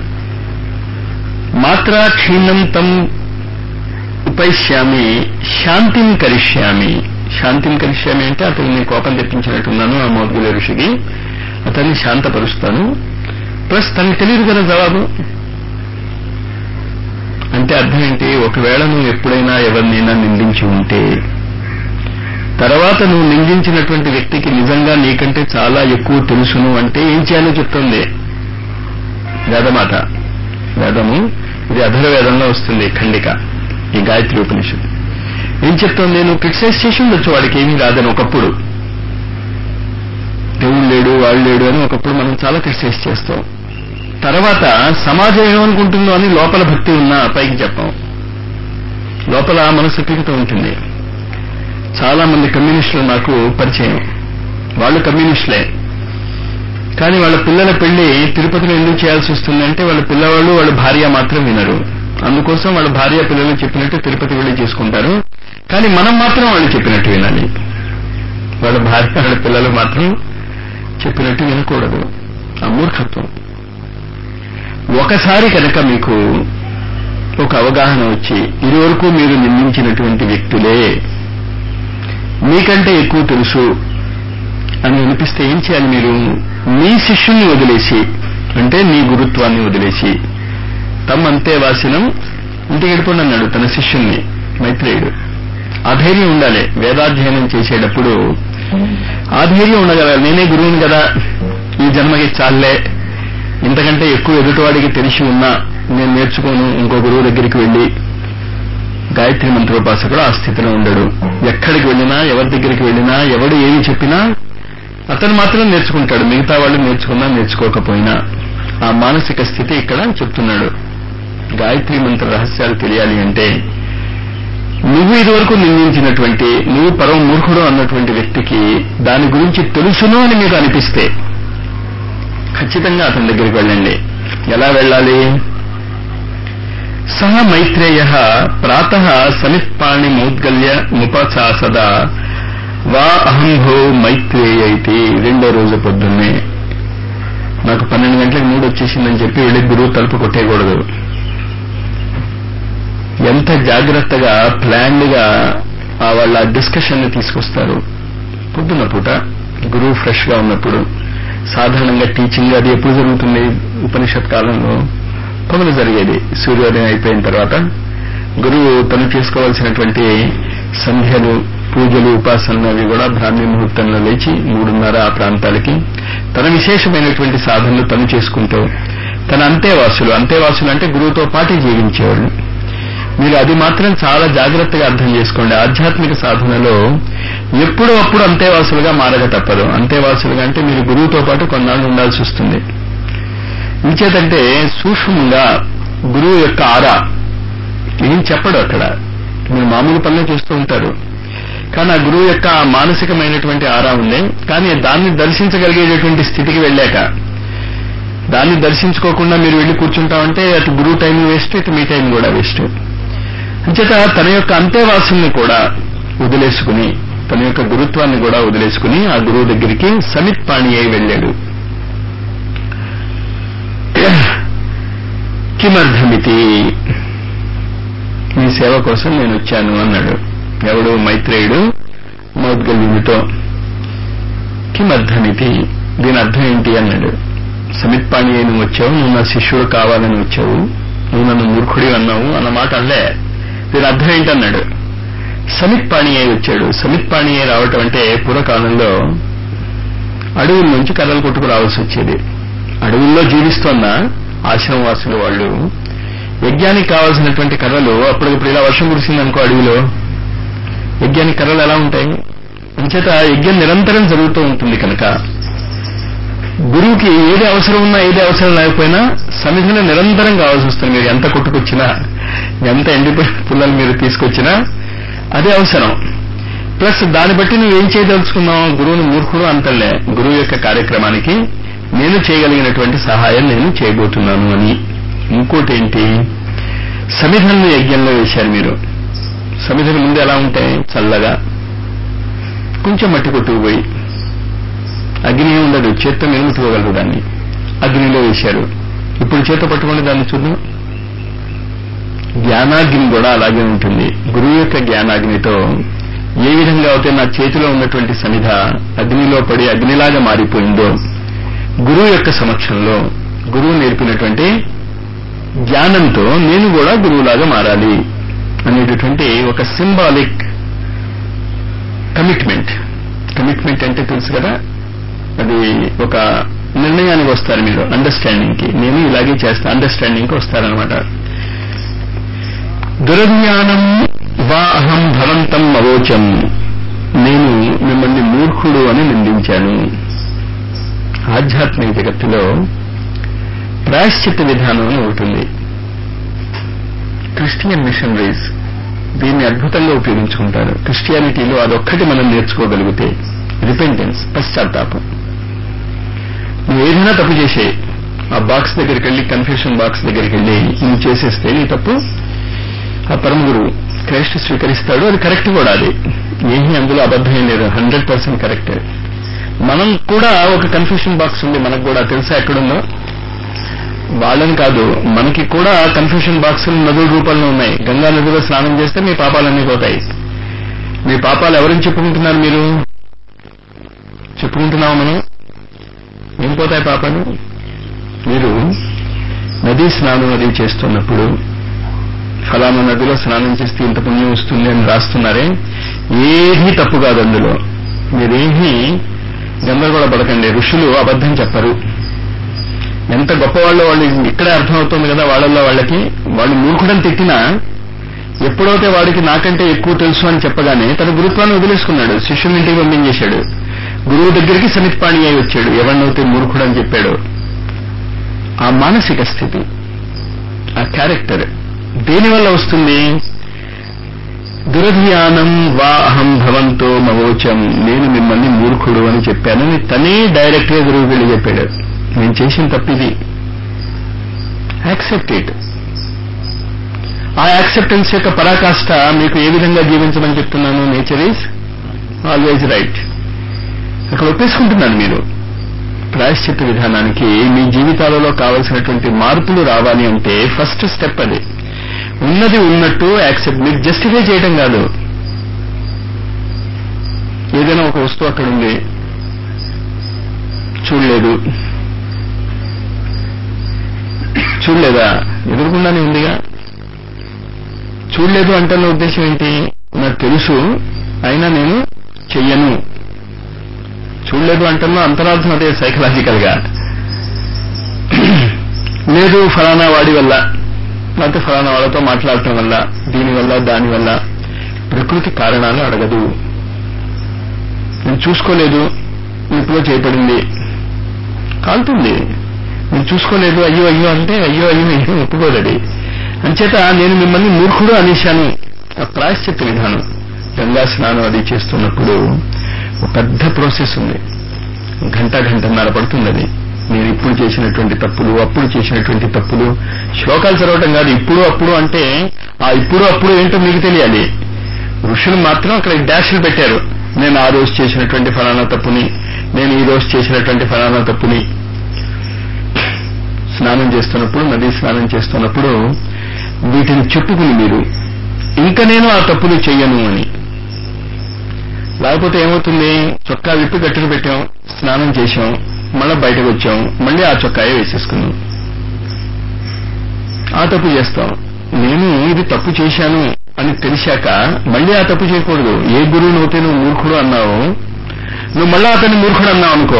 మాత్రా క్షీణం తం ఉపైష్యామి శాంతిం కరిష్యామి శాంతిం కరిష్యామి అంటే అతన్ని కోపం తెప్పించినట్టున్నాను ఆ మౌద్గల్య ఋషికి అతన్ని శాంతపరుస్తాను ప్లస్ తనకు తెలియదు కదా జవాబు అంటే అర్థం ఏంటి ఒకవేళ నువ్వు ఎప్పుడైనా ఎవరినైనా నిందించి ఉంటే తర్వాత నువ్వు నిందించినటువంటి వ్యక్తికి నిజంగా నీకంటే చాలా ఎక్కువ తెలుసును అంటే ఏం చేయాలో చెప్తుంది వేదమాత వేదము ఇది అధర వేదంలో వస్తుంది ఖండిక ఈ గాయత్రి ఉపనిషత్తు ఏం చెప్తుంది నువ్వు క్రిటిసైజ్ చేసి ఉండొచ్చు వాడికి ఏమీ రాదని ఒకప్పుడు దేవుడు లేడు వాడు లేడు అని ఒకప్పుడు మనం చాలా క్రిటిసైజ్ చేస్తాం తర్వాత సమాజం ఏమనుకుంటుందో అని లోపల భక్తి ఉన్నా పైకి చెప్పాం లోపల మనసు పీకుతూ ఉంటుంది చాలా మంది కమ్యూనిస్టులు నాకు పరిచయం వాళ్ళు కమ్యూనిస్టులే కానీ వాళ్ళ పిల్లల పెళ్లి తిరుపతిలో ఎందుకు చేయాల్సి వస్తుందంటే వాళ్ళ పిల్లవాళ్ళు వాళ్ళ భార్య మాత్రం వినరు అందుకోసం వాళ్ళ భార్య పిల్లలు చెప్పినట్టు తిరుపతి వెళ్ళి చేసుకుంటారు కానీ మనం మాత్రం వాళ్ళు చెప్పినట్టు వినాలి వాళ్ళ భార్య వాళ్ళ పిల్లలు మాత్రం చెప్పినట్టు వినకూడదు అమూర్ఖత్వం ఒకసారి కనుక మీకు ఒక అవగాహన వచ్చి ఇదివరకు మీరు నిందించినటువంటి వ్యక్తులే మీకంటే ఎక్కువ తెలుసు అని అనిపిస్తే ఏం చేయాలి మీరు మీ శిష్యుల్ని వదిలేసి అంటే నీ గురుత్వాన్ని వదిలేసి తమ్ అంతే వాసినం ఇంటికి వెళ్ళిపోండి అన్నాడు తన శిష్యుల్ని మైత్రేయుడు ఆ ధైర్యం ఉండాలి వేదాధ్యయనం చేసేటప్పుడు ఆ ధైర్యం ఉండగలగాలి నేనే గురువుని కదా ఈ జన్మకి చాలే ఇంతకంటే ఎక్కువ ఎదుటివాడికి తెలిసి ఉన్నా నేను నేర్చుకోను ఇంకో గురువు దగ్గరికి వెళ్ళి గాయత్రి మంత్రోపాసకుడు ఆ స్థితిలో ఉండడు ఎక్కడికి వెళ్ళినా ఎవరి దగ్గరికి వెళ్ళినా ఎవడు ఏమి చెప్పినా అతను మాత్రం నేర్చుకుంటాడు మిగతా వాళ్ళు నేర్చుకున్నా నేర్చుకోకపోయినా ఆ మానసిక స్థితి ఇక్కడ చెప్తున్నాడు గాయత్రి మంత్ర రహస్యాలు తెలియాలి అంటే నువ్వు ఇదివరకు నిందించినటువంటి నువ్వు పరమ మూర్ఖుడు అన్నటువంటి వ్యక్తికి దాని గురించి తెలుసును అని మీకు అనిపిస్తే ఖచ్చితంగా అతని దగ్గరికి వెళ్ళండి ఎలా వెళ్ళాలి సహ మైత్రేయ ప్రాత సమిత్పాణి మౌద్గల్య ముపచాసద వా అహంభో మైత్రేయ ఇది రెండో రోజు పొద్దున్నే నాకు పన్నెండు గంటలకు మూడు వచ్చేసిందని చెప్పి వెళ్ళి గురువు తలుపు కొట్టేయకూడదు ఎంత జాగ్రత్తగా ప్లాన్డ్ గా ఆ వాళ్ళ డిస్కషన్ ని తీసుకొస్తారు పొద్దున్న పూట గురువు ఫ్రెష్ గా ఉన్నప్పుడు సాధారణంగా టీచింగ్ అది ఎప్పుడు జరుగుతుంది ఉపనిషత్ కాలంలో పనులు జరిగేది సూర్యోదయం అయిపోయిన తర్వాత గురువు తను చేసుకోవాల్సినటువంటి సంధ్యలు పూజలు ఉపాసనలు అవి కూడా బ్రాహ్మీ ముహూర్తంలో లేచి మూడున్నర ఆ ప్రాంతాలకి తన విశేషమైనటువంటి సాధనలు తను చేసుకుంటూ తన అంతేవాసులు అంతేవాసులు అంటే గురువుతో పాటు జీవించేవాళ్ళు మీరు అది మాత్రం చాలా జాగ్రత్తగా అర్థం చేసుకోండి ఆధ్యాత్మిక సాధనలో ఎప్పుడూ అప్పుడు అంతేవాసులుగా మారక తప్పదు అంతేవాసులుగా అంటే మీరు గురువుతో పాటు కొన్నాళ్ళు ఉండాల్సి వస్తుంది ఇంచేతంటే సూక్ష్మంగా గురువు యొక్క ఆరా ఏం చెప్పడు అక్కడ మీరు మామూలు పనులు చేస్తూ ఉంటారు కానీ ఆ గురువు యొక్క ఆ మానసికమైనటువంటి ఆరా ఉంది కానీ దాన్ని దర్శించగలిగేటటువంటి స్థితికి వెళ్ళాక దాన్ని దర్శించుకోకుండా మీరు వెళ్ళి కూర్చుంటామంటే అటు గురువు టైం వేస్ట్ ఇటు మీ టైం కూడా వేస్ట్ అంచేత తన యొక్క అంతేవాసుల్ని కూడా వదిలేసుకుని తన యొక్క గురుత్వాన్ని కూడా వదిలేసుకుని ఆ గురువు దగ్గరికి సమిత్ పాణి అయి వెళ్ళాడు కిమర్థమితి మీ సేవ కోసం నేను వచ్చాను అన్నాడు ఎవడు మైత్రేయుడు మౌద్గల్యునితో కిమర్థమితి దీని అర్థం ఏంటి అన్నాడు సమిత్పాణి అయి నువ్వు వచ్చావు నువ్వు నా శిష్యుడు కావాలని వచ్చావు నువ్వు నన్ను మూర్ఖుడి అన్నావు అన్న మాట అనలే దీని అర్థం ఏంటన్నాడు సమిత్పాణి అయి వచ్చాడు సమిత్పాణి అయి రావటం అంటే పూర్వకాలంలో అడవుల నుంచి కర్రలు కొట్టుకు రావాల్సి వచ్చేది అడవుల్లో జీవిస్తోన్న ఆశ్రమవాసులు వాళ్ళు యజ్ఞానికి కావాల్సినటువంటి కర్రలు అప్పటికప్పుడు ఇలా వర్షం కురిసిందనుకో అడవిలో యజ్ఞానికి కర్రలు ఎలా ఉంటాయి అంచేత యజ్ఞం నిరంతరం జరుగుతూ ఉంటుంది కనుక గురువుకి ఏది అవసరం ఉన్నా ఏది అవసరం లేకపోయినా సన్నిధిలో నిరంతరం కావాల్సి వస్తుంది మీరు ఎంత కొట్టుకొచ్చినా ఎంత ఎండిపోయిన పుల్లలు మీరు తీసుకొచ్చినా అదే అవసరం ప్లస్ దాన్ని బట్టి నువ్వు ఏం చేయదలుచుకున్నావు గురువుని మూర్ఖుడు అంతలే గురువు యొక్క కార్యక్రమానికి నేను చేయగలిగినటువంటి సహాయం నేను చేయబోతున్నాను అని ఇంకోటి ఏంటి సమిధలను యజ్ఞంలో వేశారు మీరు సమిధలు ముందు ఎలా ఉంటాయి చల్లగా కొంచెం మట్టి కొట్టుకుపోయి అగ్ని ఉండదు చేత్తో మీరు ముట్టుకోగలరు దాన్ని అగ్నిలో వేశారు ఇప్పుడు చేత పట్టుకోండి దాన్ని చూద్దాం జ్ఞానాగ్ని కూడా అలాగే ఉంటుంది గురువు యొక్క జ్ఞానాగ్నితో ఏ విధంగా అయితే నా చేతిలో ఉన్నటువంటి సమిధ అగ్నిలో పడి అగ్నిలాగా మారిపోయిందో గురువు యొక్క సమక్షంలో గురువు నేర్పినటువంటి జ్ఞానంతో నేను కూడా గురువులాగా మారాలి అనేటటువంటి ఒక సింబాలిక్ కమిట్మెంట్ కమిట్మెంట్ అంటే తెలుసు కదా అది ఒక నిర్ణయానికి వస్తారు మీరు అండర్స్టాండింగ్ కి నేను ఇలాగే చేస్తా అండర్స్టాండింగ్ కి వస్తారనమాట దురజ్ఞానం వా అహం భవంతం అవోచం నేను మిమ్మల్ని మూర్ఖుడు అని నిందించాను ఆధ్యాత్మిక జగత్తులో ప్రాయశ్చిత్త విధానం అని ఒకటి ఉంది క్రిస్టియన్ మిషనరీస్ దీన్ని అద్భుతంగా ఉపయోగించుకుంటారు క్రిస్టియానిటీలో అదొక్కటి మనం నేర్చుకోగలిగితే రిపెంటెన్స్ పశ్చాత్తాపం నువ్వు ఏదైనా తప్పు చేసే ఆ బాక్స్ దగ్గరికి వెళ్ళి కన్ఫ్యూషన్ బాక్స్ దగ్గరికి వెళ్ళి నువ్వు చేసేస్తే నీ తప్పు ఆ పరమ గురువు క్రైస్ట్ స్వీకరిస్తాడు అది కరెక్ట్ కూడా అది ఏమీ అందులో అబద్ధం ఏం లేదు హండ్రెడ్ పర్సెంట్ కరెక్ట్ మనం కూడా ఒక కన్ఫ్యూషన్ బాక్స్ ఉంది మనకు కూడా తెలుసా ఎక్కడుందో వాళ్ళని కాదు మనకి కూడా కన్ఫ్యూషన్ బాక్సులు నదుల రూపంలో ఉన్నాయి గంగా నదిలో స్నానం చేస్తే మీ పాపాలన్నీ పోతాయి మీ పాపాలు ఎవరిని చెప్పుకుంటున్నారు మీరు చెప్పుకుంటున్నాము మనం ఏం పోతాయి పాపాలు మీరు నదీ స్నానం అది చేస్తున్నప్పుడు ఫలానా నదిలో స్నానం చేస్తే ఇంత పుణ్యం వస్తుంది అని రాస్తున్నారే ఏదీ తప్పు కాదు అందులో మీరేమీ గందరగోళ పడకండి ఋషులు అబద్ధం చెప్పరు ఎంత గొప్పవాళ్ళు వాళ్ళు ఇక్కడే అర్థమవుతుంది కదా వాళ్ళల్లో వాళ్ళకి వాళ్ళు మూర్ఖుడని తిట్టినా ఎప్పుడైతే వాడికి నాకంటే ఎక్కువ తెలుసు అని చెప్పగానే తన గురుత్వాన్ని వదిలేసుకున్నాడు శిష్యుని ఇంటికి పంపించేశాడు గురువు దగ్గరికి సమిత్పాణి అయి వచ్చాడు ఎవరినైతే మూర్ఖుడు అని చెప్పాడు ఆ మానసిక స్థితి ఆ క్యారెక్టర్ దేనివల్ల వస్తుంది దురధ్యానం వా అహం భవంతో మవోచం నేను మిమ్మల్ని మూర్ఖుడు అని చెప్పానని తనే డైరెక్ట్ గా గురువు వెళ్ళి చెప్పాడు నేను చేసిన తప్పిది యాక్సెప్ట్ ఇట్ ఆ యాక్సెప్టెన్స్ యొక్క పరాకాష్ట మీకు ఏ విధంగా జీవించమని చెప్తున్నాను నేచర్ ఈజ్ ఆల్వేజ్ రైట్ అక్కడ ఒప్పేసుకుంటున్నాను మీరు ప్రాయశ్చిత్త విధానానికి మీ జీవితాలలో కావలసినటువంటి మార్పులు రావాలి అంటే ఫస్ట్ స్టెప్ అది ఉన్నది ఉన్నట్టు యాక్సెప్ట్ మీరు జస్టిఫై చేయడం కాదు ఏదైనా ఒక వస్తువు అక్కడ ఉంది చూడలేదు చూడలేదా ఎదురుకుండానే ఉందిగా చూడలేదు అంటే నా ఉద్దేశం ఏంటి నాకు తెలుసు అయినా నేను చెయ్యను చూడలేదు అంటున్నా అంతరార్థం అదే సైకలాజికల్ గా లేదు ఫలానా వాడి వల్ల లేకపోతే ఫలానా వాళ్ళతో మాట్లాడటం వల్ల దీనివల్ల దానివల్ల ప్రకృతి కారణాలు అడగదు నేను చూసుకోలేదు ఇంట్లో చేయబడింది కాలుతుంది నేను చూసుకోలేదు అయ్యో అయ్యో అంటే అయ్యో అయ్యో అయ్యో ఒప్పుకోదది అంచేత నేను మిమ్మల్ని మూర్ఖుడు అనేశాను ఆ ప్రాయశ్చిత్త విధానం గంగా స్నానం అది చేస్తున్నప్పుడు ఒక పెద్ద ప్రాసెస్ ఉంది గంట గంటన్నర పడుతుంది అది నేను ఇప్పుడు చేసినటువంటి తప్పులు అప్పుడు చేసినటువంటి తప్పులు శ్లోకాలు చదవటం కాదు ఇప్పుడు అప్పుడు అంటే ఆ ఇప్పుడు అప్పుడు ఏంటో మీకు తెలియాలి ఋషులు మాత్రం అక్కడ డాష్లు పెట్టారు నేను ఆ రోజు చేసినటువంటి ఫలానా తప్పుని నేను ఈ రోజు చేసినటువంటి ఫలానా తప్పుని స్నానం చేస్తున్నప్పుడు నదీ స్నానం చేస్తున్నప్పుడు వీటిని చెప్పుకుని మీరు ఇంకా నేను ఆ తప్పులు చెయ్యను అని లేకపోతే ఏమవుతుంది చొక్కా విప్పి గట్టుకు పెట్టాం స్నానం చేశాం మళ్ళీ బయటకు వచ్చాం మళ్ళీ ఆ చొక్కాయే వేసేసుకున్నాం ఆ తప్పు చేస్తాం నేను ఇది తప్పు చేశాను అని తెలిసాక మళ్ళీ ఆ తప్పు చేయకూడదు ఏ గురువు నువ్వుతే నువ్వు మూర్ఖుడు అన్నావు నువ్వు మళ్ళా అతన్ని మూర్ఖుడు అన్నావు అనుకో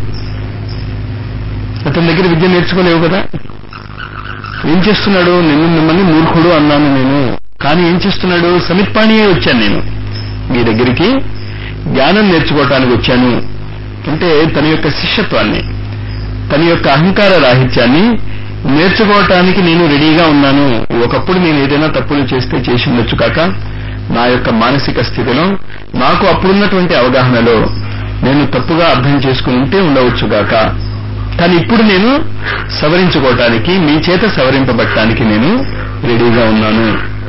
అతని దగ్గర విద్య నేర్చుకోలేవు కదా ఏం చేస్తున్నాడు నేను మిమ్మల్ని మూర్ఖుడు అన్నాను నేను కానీ ఏం చేస్తున్నాడు సమిత్పాణియే వచ్చాను నేను మీ దగ్గరికి జ్ఞానం నేర్చుకోవటానికి వచ్చాను అంటే తన యొక్క శిష్యత్వాన్ని తన యొక్క అహంకార రాహిత్యాన్ని నేర్చుకోవటానికి నేను రెడీగా ఉన్నాను ఒకప్పుడు నేను ఏదైనా తప్పులు చేస్తే చేసి ఉండొచ్చు కాక నా యొక్క మానసిక స్థితిలో నాకు అప్పుడున్నటువంటి అవగాహనలో నేను తప్పుగా అర్థం చేసుకుని ఉంటే ఉండవచ్చుగాక కానీ ఇప్పుడు నేను సవరించుకోవటానికి మీ చేత సవరింపబట్టడానికి నేను రెడీగా ఉన్నాను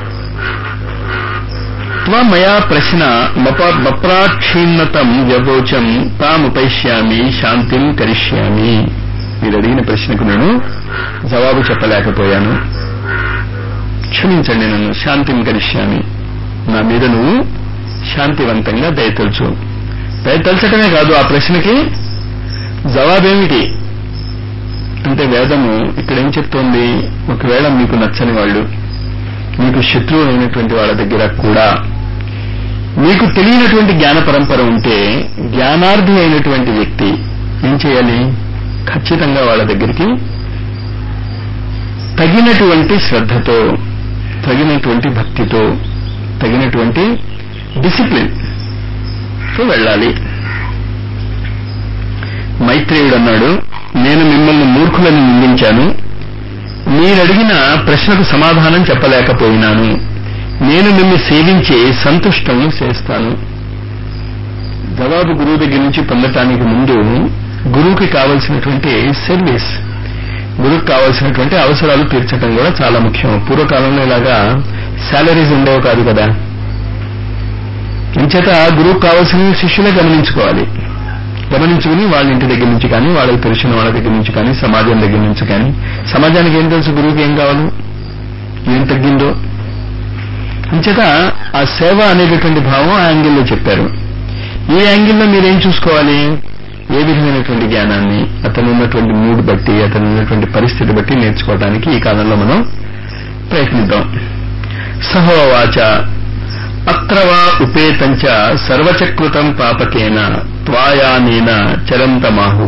త్వమయా ప్రశ్న మప్రాక్షీణతం వ్యవోచం తాముపైష్యామి శాంతిం కరిష్యామి మీరు అడిగిన ప్రశ్నకు నేను జవాబు చెప్పలేకపోయాను క్షమించండి నన్ను శాంతిం కరిష్యామి నా మీద నువ్వు శాంతివంతంగా దయతలుచు దయతలచటమే కాదు ఆ ప్రశ్నకి జవాబేమిటి అంటే వేదము ఇక్కడ ఏం చెప్తోంది ఒకవేళ మీకు నచ్చని వాళ్ళు మీకు శత్రువు అయినటువంటి వాళ్ళ దగ్గర కూడా మీకు తెలియనటువంటి జ్ఞాన పరంపర ఉంటే జ్ఞానార్థి అయినటువంటి వ్యక్తి ఏం చేయాలి ఖచ్చితంగా వాళ్ళ దగ్గరికి తగినటువంటి శ్రద్ధతో తగినటువంటి భక్తితో తగినటువంటి డిసిప్లిన్ తో వెళ్ళాలి మైత్రేయుడు అన్నాడు నేను మిమ్మల్ని మూర్ఖులని నిందించాను మీరడిగిన ప్రశ్నకు సమాధానం చెప్పలేకపోయినాను నేను మిమ్మల్ని సేవించి సంతుష్టం చేస్తాను జవాబు గురువు దగ్గర నుంచి పొందటానికి ముందు గురువుకి కావలసినటువంటి సర్వీస్ గురువుకి కావలసినటువంటి అవసరాలు తీర్చడం కూడా చాలా ముఖ్యం పూర్వకాలంలో ఇలాగా శాలరీస్ ఉండేవి కాదు కదా ఇంచేత గురువుకు కావాల్సిన శిష్యులే గమనించుకోవాలి గమనించుకుని వాళ్ళ ఇంటి దగ్గర నుంచి కానీ వాళ్ళకి తెలిసిన వాళ్ళ దగ్గర నుంచి కానీ సమాజం దగ్గర నుంచి కానీ సమాజానికి ఏం తెలుసు గురువుకి ఏం కావాలి ఏం తగ్గిందో అంచేత ఆ సేవ అనేటటువంటి భావం ఆ యాంగిల్లో చెప్పారు ఈ యాంగిల్లో మీరేం చూసుకోవాలి ఏ విధమైనటువంటి జ్ఞానాన్ని అతను ఉన్నటువంటి మూడ్ బట్టి అతను ఉన్నటువంటి పరిస్థితి బట్టి నేర్చుకోవడానికి ఈ కాలంలో మనం ప్రయత్నిద్దాం సహోవాచ అత్రవా ఉపేతంచ సర్వచకృతం పాపకేన త్వాయానేన చరంతమాహు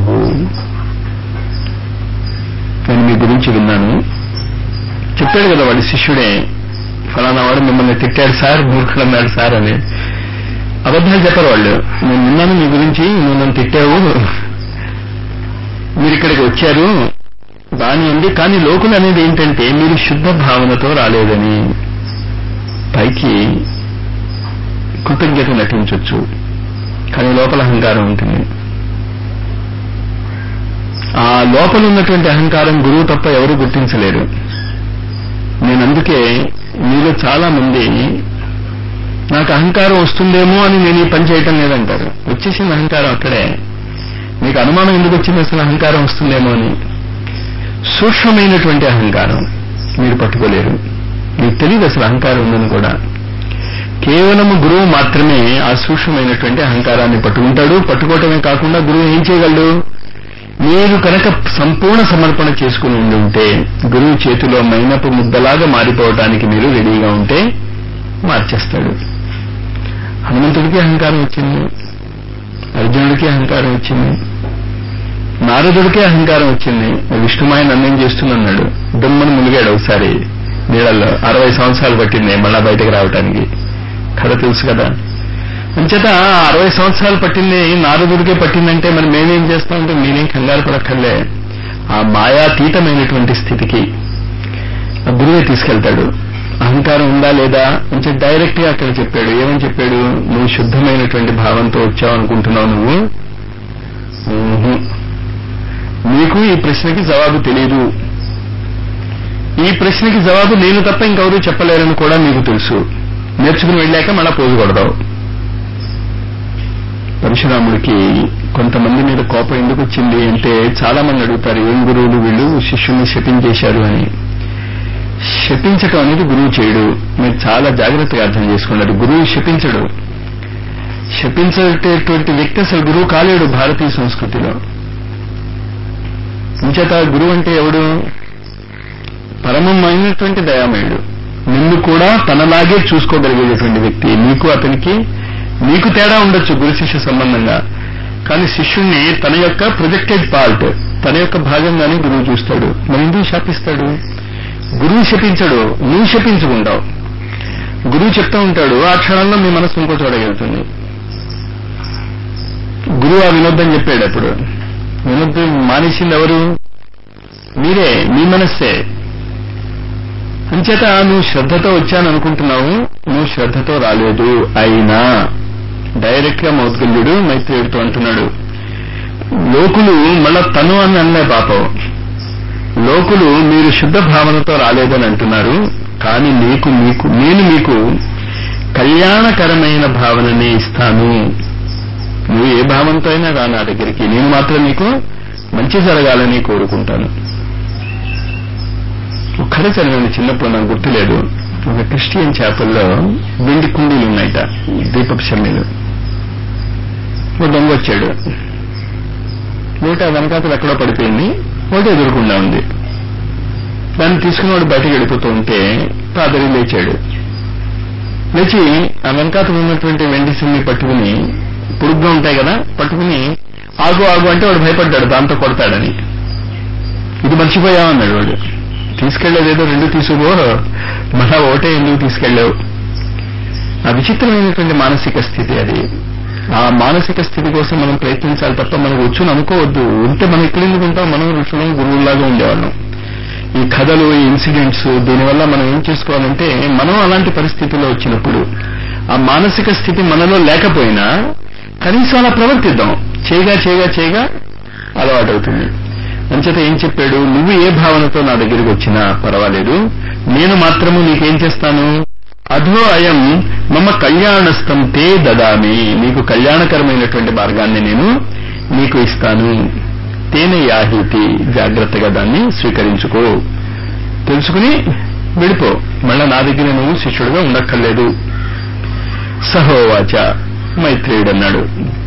నేను మీ గురించి విన్నాను చెప్పాడు కదా వాడి శిష్యుడే ఫలానా వాడు మిమ్మల్ని తిట్టాడు సార్ మూర్ఖుడు అన్నాడు సార్ అని అబద్ధాలు చెప్పరు వాళ్ళు నేను విన్నాను మీ గురించి నువ్వు నన్ను తిట్టావు మీరు ఇక్కడికి వచ్చారు బాని ఉంది కానీ లోకులు అనేది ఏంటంటే మీరు శుద్ధ భావనతో రాలేదని పైకి కృతజ్ఞత నటించవచ్చు కానీ లోపల అహంకారం ఉంటుంది ఆ లోపల ఉన్నటువంటి అహంకారం గురువు తప్ప ఎవరు గుర్తించలేరు నేను అందుకే మీలో చాలా మంది నాకు అహంకారం వస్తుందేమో అని నేను ఈ పని చేయటం లేదంటారు వచ్చేసింది అహంకారం అక్కడే మీకు అనుమానం ఎందుకు వచ్చింది అసలు అహంకారం వస్తుందేమో అని సూక్ష్మమైనటువంటి అహంకారం మీరు పట్టుకోలేరు మీకు తెలియదు అసలు అహంకారం ఉందని కూడా కేవలము గురువు మాత్రమే ఆ సూక్ష్మమైనటువంటి అహంకారాన్ని పట్టుకుంటాడు పట్టుకోవటమే కాకుండా గురువు ఏం చేయగలడు మీరు కనుక సంపూర్ణ సమర్పణ చేసుకుని ఉండి ఉంటే గురువు చేతిలో మైనపు ముద్దలాగా మారిపోవటానికి మీరు రెడీగా ఉంటే మార్చేస్తాడు హనుమంతుడికి అహంకారం వచ్చింది అర్జునుడికి అహంకారం వచ్చింది నారదుడికే అహంకారం వచ్చింది విష్ణుమాయ నన్నేం చేస్తున్నాడు దుమ్మని మునిగాడు ఒకసారి నీళ్ళల్లో అరవై సంవత్సరాలు పట్టింది మళ్ళా బయటకు రావటానికి కథ తెలుసు కదా అంచేత అరవై సంవత్సరాలు పట్టింది నారదుడికే పట్టిందంటే మరి మేమేం చేస్తామంటే మీరేం కంగారు పడక్కర్లే ఆ మాయాతీతమైనటువంటి స్థితికి ఆ గురువే తీసుకెళ్తాడు అహంకారం ఉందా లేదా అంటే డైరెక్ట్ గా అక్కడ చెప్పాడు ఏమని చెప్పాడు నువ్వు శుద్ధమైనటువంటి భావంతో వచ్చావు అనుకుంటున్నావు నువ్వు ఊహు. నీకు ఈ ప్రశ్నకి జవాబు తెలియదు ఈ ప్రశ్నకి జవాబు నేను తప్ప ఇంకెవరూ చెప్పలేరని కూడా నీకు తెలుసు నేర్చుకుని వెళ్ళాక మళ్ళా పోజు కొడదావు పరశురాముడికి కొంతమంది మీద కోపం ఎందుకు వచ్చింది అంటే చాలా మంది అడుగుతారు ఏం గురువులు వీళ్ళు శిష్యుల్ని శపించేశారు అని శపించటం అనేది గురువు చేయడు మీరు చాలా జాగ్రత్తగా అర్థం చేసుకున్నారు గురువు శపించడు శపించేటటువంటి వ్యక్తి అసలు గురువు కాలేడు భారతీయ సంస్కృతిలో ఇంచేత గురువు అంటే ఎవడు పరమమైనటువంటి దయామయుడు నిన్ను కూడా తనలాగే చూసుకోగలిగేటటువంటి వ్యక్తి నీకు అతనికి నీకు తేడా ఉండొచ్చు గురు శిష్య సంబంధంగా కానీ శిష్యుణ్ణి తన యొక్క ప్రొజెక్టెడ్ పార్ట్ తన యొక్క భాగంగానే గురువు చూస్తాడు మరి ఎందుకు శాపిస్తాడు గురువు శపించడు నువ్వు శపించుకుంటావు గురువు చెప్తా ఉంటాడు ఆ క్షణంలో మీ మనసు ఇంకో చూడగలుగుతుంది గురువు ఆ వినోదం చెప్పాడు అప్పుడు వినోదం మానేసింది ఎవరు మీరే మీ మనస్సే అంచేత నువ్వు శ్రద్ధతో వచ్చాను అనుకుంటున్నావు నువ్వు శ్రద్ధతో రాలేదు అయినా డైరెక్ట్ గా మౌద్గల్యుడు మైత్రేయుడితో అంటున్నాడు లోకులు మళ్ళా తను అని అన్నే పాపం లోకులు మీరు శుద్ధ భావనతో రాలేదని అంటున్నారు కానీ నీకు మీకు నేను మీకు కళ్యాణకరమైన భావననే ఇస్తాను నువ్వు ఏ భావంతో అయినా రా నా దగ్గరికి నేను మాత్రం నీకు మంచి జరగాలని కోరుకుంటాను ఒక్కడే చదివాను చిన్నప్పుడు నాకు గుర్తులేదు ఒక క్రిస్టియన్ చేపల్లో వెండి కుండీలు ఉన్నాయట దీపపు షమ్మీలు ఓ దొంగ వచ్చాడు ఒకటి ఆ వెనకాతలు ఎక్కడో పడిపోయింది ఒకటి ఎదురుకుండా ఉంది దాన్ని తీసుకుని వాడు బయటకు వెళ్ళిపోతూ ఉంటే పాదరి లేచాడు లేచి ఆ వెనకాతలు ఉన్నటువంటి వెండి సిమ్ని పట్టుకుని పొడుగ్గా ఉంటాయి కదా పట్టుకుని ఆగు ఆగు అంటే వాడు భయపడ్డాడు దాంతో కొడతాడని ఇది మర్చిపోయామన్నాడు వాడు తీసుకెళ్లేదేదో రెండు తీసుకుపో మళ్ళా ఒకటే ఎందుకు తీసుకెళ్ళావు ఆ విచిత్రమైనటువంటి మానసిక స్థితి అది ఆ మానసిక స్థితి కోసం మనం ప్రయత్నించాలి తప్ప మనకు వచ్చుని అనుకోవద్దు ఉంటే మనం ఇక్కడ ఎందుకు ఉంటాం మనం ఋషులం గురువుల్లాగా ఉండేవాళ్ళం ఈ కథలు ఈ ఇన్సిడెంట్స్ దీనివల్ల మనం ఏం చేసుకోవాలంటే మనం అలాంటి పరిస్థితుల్లో వచ్చినప్పుడు ఆ మానసిక స్థితి మనలో లేకపోయినా కనీసం అలా ప్రవర్తిద్దాం చేయగా చేయగా చేయగా అలవాటవుతుంది అంచేత ఏం చెప్పాడు నువ్వు ఏ భావనతో నా దగ్గరికి వచ్చినా పర్వాలేదు నేను మాత్రము నీకేం చేస్తాను అధో అయం మమ కళ్యాణస్థం తే దదామి నీకు కళ్యాణకరమైనటువంటి మార్గాన్ని నేను నీకు ఇస్తాను తేనె యాహీతి జాగ్రత్తగా దాన్ని స్వీకరించుకో తెలుసుకుని వెళ్ళిపో మళ్ళా నా దగ్గర నువ్వు శిష్యుడుగా ఉండక్కర్లేదు సహోవాచ మైత్రేయుడు అన్నాడు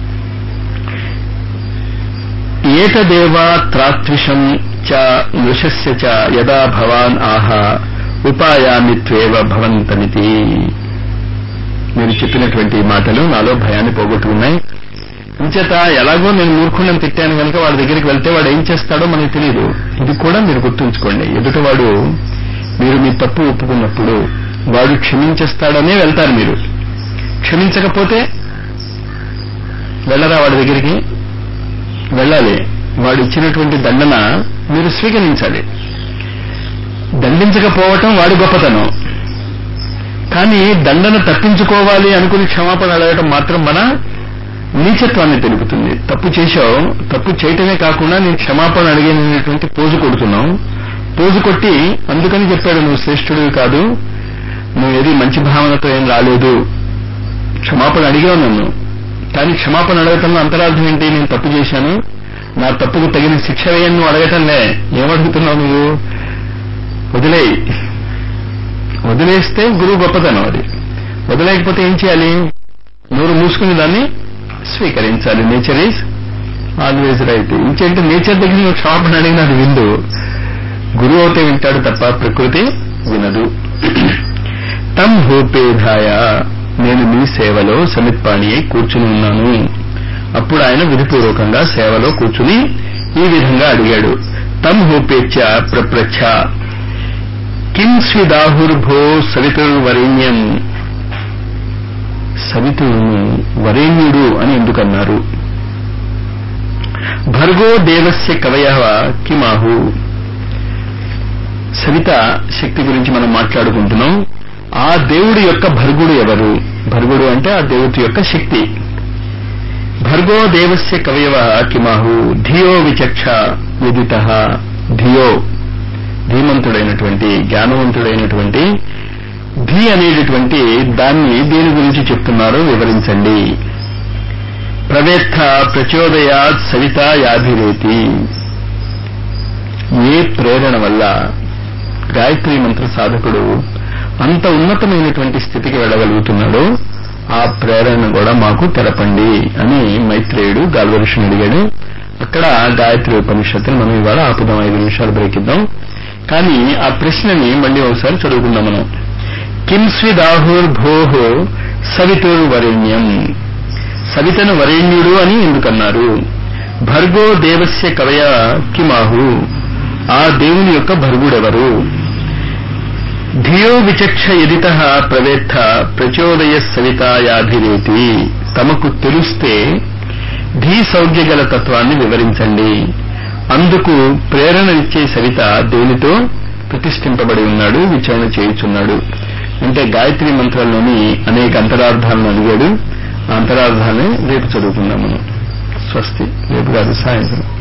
ఏతదేవా త్రాత్విషం చ నృశస్య చ యదా భవాన్ ఆహ ఉపాయామి త్వేవ భవంతమితి మీరు చెప్పినటువంటి మాటలు నాలో భయాన్ని పోగొట్టుకున్నాయి ఇంచేత ఎలాగో నేను మూర్ఖుండని తిట్టాను కనుక వాడి దగ్గరికి వెళ్తే వాడు ఏం చేస్తాడో మనకు తెలియదు ఇది కూడా మీరు గుర్తుంచుకోండి ఎదుటివాడు మీరు మీ తప్పు ఒప్పుకున్నప్పుడు వాడు క్షమించేస్తాడనే వెళ్తారు మీరు క్షమించకపోతే వెళ్ళరా వాడి దగ్గరికి వెళ్ళాలి వాడు ఇచ్చినటువంటి దండన మీరు స్వీకరించాలి దండించకపోవటం వాడి గొప్పతనం కానీ దండన తప్పించుకోవాలి అనుకుని క్షమాపణ అడగటం మాత్రం మన నీచత్వాన్ని తెలుపుతుంది తప్పు చేశావు తప్పు చేయటమే కాకుండా నేను క్షమాపణ అడిగినటువంటి పోజు కొడుతున్నావు పోజు కొట్టి అందుకని చెప్పాడు నువ్వు శ్రేష్ఠుడివి కాదు నువ్వు ఏది మంచి భావనతో ఏం రాలేదు క్షమాపణ అడిగావు నన్ను కానీ క్షమాపణ అడగటంలో అంతరార్థం ఏంటి నేను తప్పు చేశాను నా తప్పుకు తగిన శిక్ష వేయని నువ్వు అడగటంలే ఏమడుగుతున్నావు నువ్వు వదిలేయి వదిలేస్తే గురువు గొప్పతనం అది వదిలేకపోతే ఏం చేయాలి నోరు మూసుకుని దాన్ని స్వీకరించాలి నేచర్ ఈజ్ ఆల్వేజ్ రైట్ ఇంకేంటి నేచర్ దగ్గర నువ్వు క్షమాపణ అడిగిన అది విందు గురువు అయితే వింటాడు తప్ప ప్రకృతి వినదు తం హోపేధాయ నేను మీ సేవలో సమిత్పాణి అయి కూర్చుని ఉన్నాను అప్పుడు ఆయన విధిపూర్వకంగా సేవలో కూర్చుని ఈ విధంగా అడిగాడు తం హోపేచ్చ ప్రప్రచ్ఛ కిం స్విదాహుర్భో సవితుర్వరేణ్యం సవితుడును వరేణ్యుడు అని ఎందుకన్నారు భర్గో దేవస్య కవయ కిమాహు సవిత శక్తి గురించి మనం మాట్లాడుకుంటున్నాం ఆ దేవుడి యొక్క భర్గుడు ఎవరు భర్గుడు అంటే ఆ దేవుడి యొక్క శక్తి భర్గో దేవస్య కవయవ కిమాహు ధియో విచక్ష విదిత ధియో ధీమంతుడైనటువంటి జ్ఞానవంతుడైనటువంటి ధీ అనేటటువంటి దాన్ని దేని గురించి చెప్తున్నారో వివరించండి ప్రవేత్త ప్రచోదయాత్ సవిత యాభిరేతి ఏ ప్రేరణ వల్ల గాయత్రి మంత్ర సాధకుడు అంత ఉన్నతమైనటువంటి స్థితికి వెళ్ళగలుగుతున్నాడో ఆ ప్రేరణ కూడా మాకు తెలపండి అని మైత్రేయుడు గాల్వరుషుని అడిగాడు అక్కడ గాయత్రి ఉపనిషత్తుని మనం ఇవాళ ఆపుదాం ఐదు నిమిషాలు బ్రేక్ ఇద్దాం కానీ ఆ ప్రశ్నని మళ్ళీ ఒకసారి చదువుకుందాం మనం కిం స్విదాహుర్భోహో సవితుర్వరేణ్యం సవితను వరేణ్యుడు అని ఎందుకన్నారు భర్గో దేవస్య కవయ కిమాహు ఆ దేవుని యొక్క భర్గుడెవరు ధియో విచక్ష ఎదిత ప్రవేత్త ప్రచోదయ సవితాయాభిరేతి తమకు తెలుస్తే ధీ సౌజ్ఞగల తత్వాన్ని వివరించండి అందుకు ప్రేరణ ఇచ్చే సవిత దేనితో ప్రతిష్ఠింపబడి ఉన్నాడు విచారణ చేయుచున్నాడు అంటే గాయత్రి మంత్రాల్లోని అనేక అంతరార్థాలను అడిగాడు ఆ అంతరార్థాలే రేపు చదువుకుందాం మనం స్వస్తి రేపు కాదు సాయంత్రం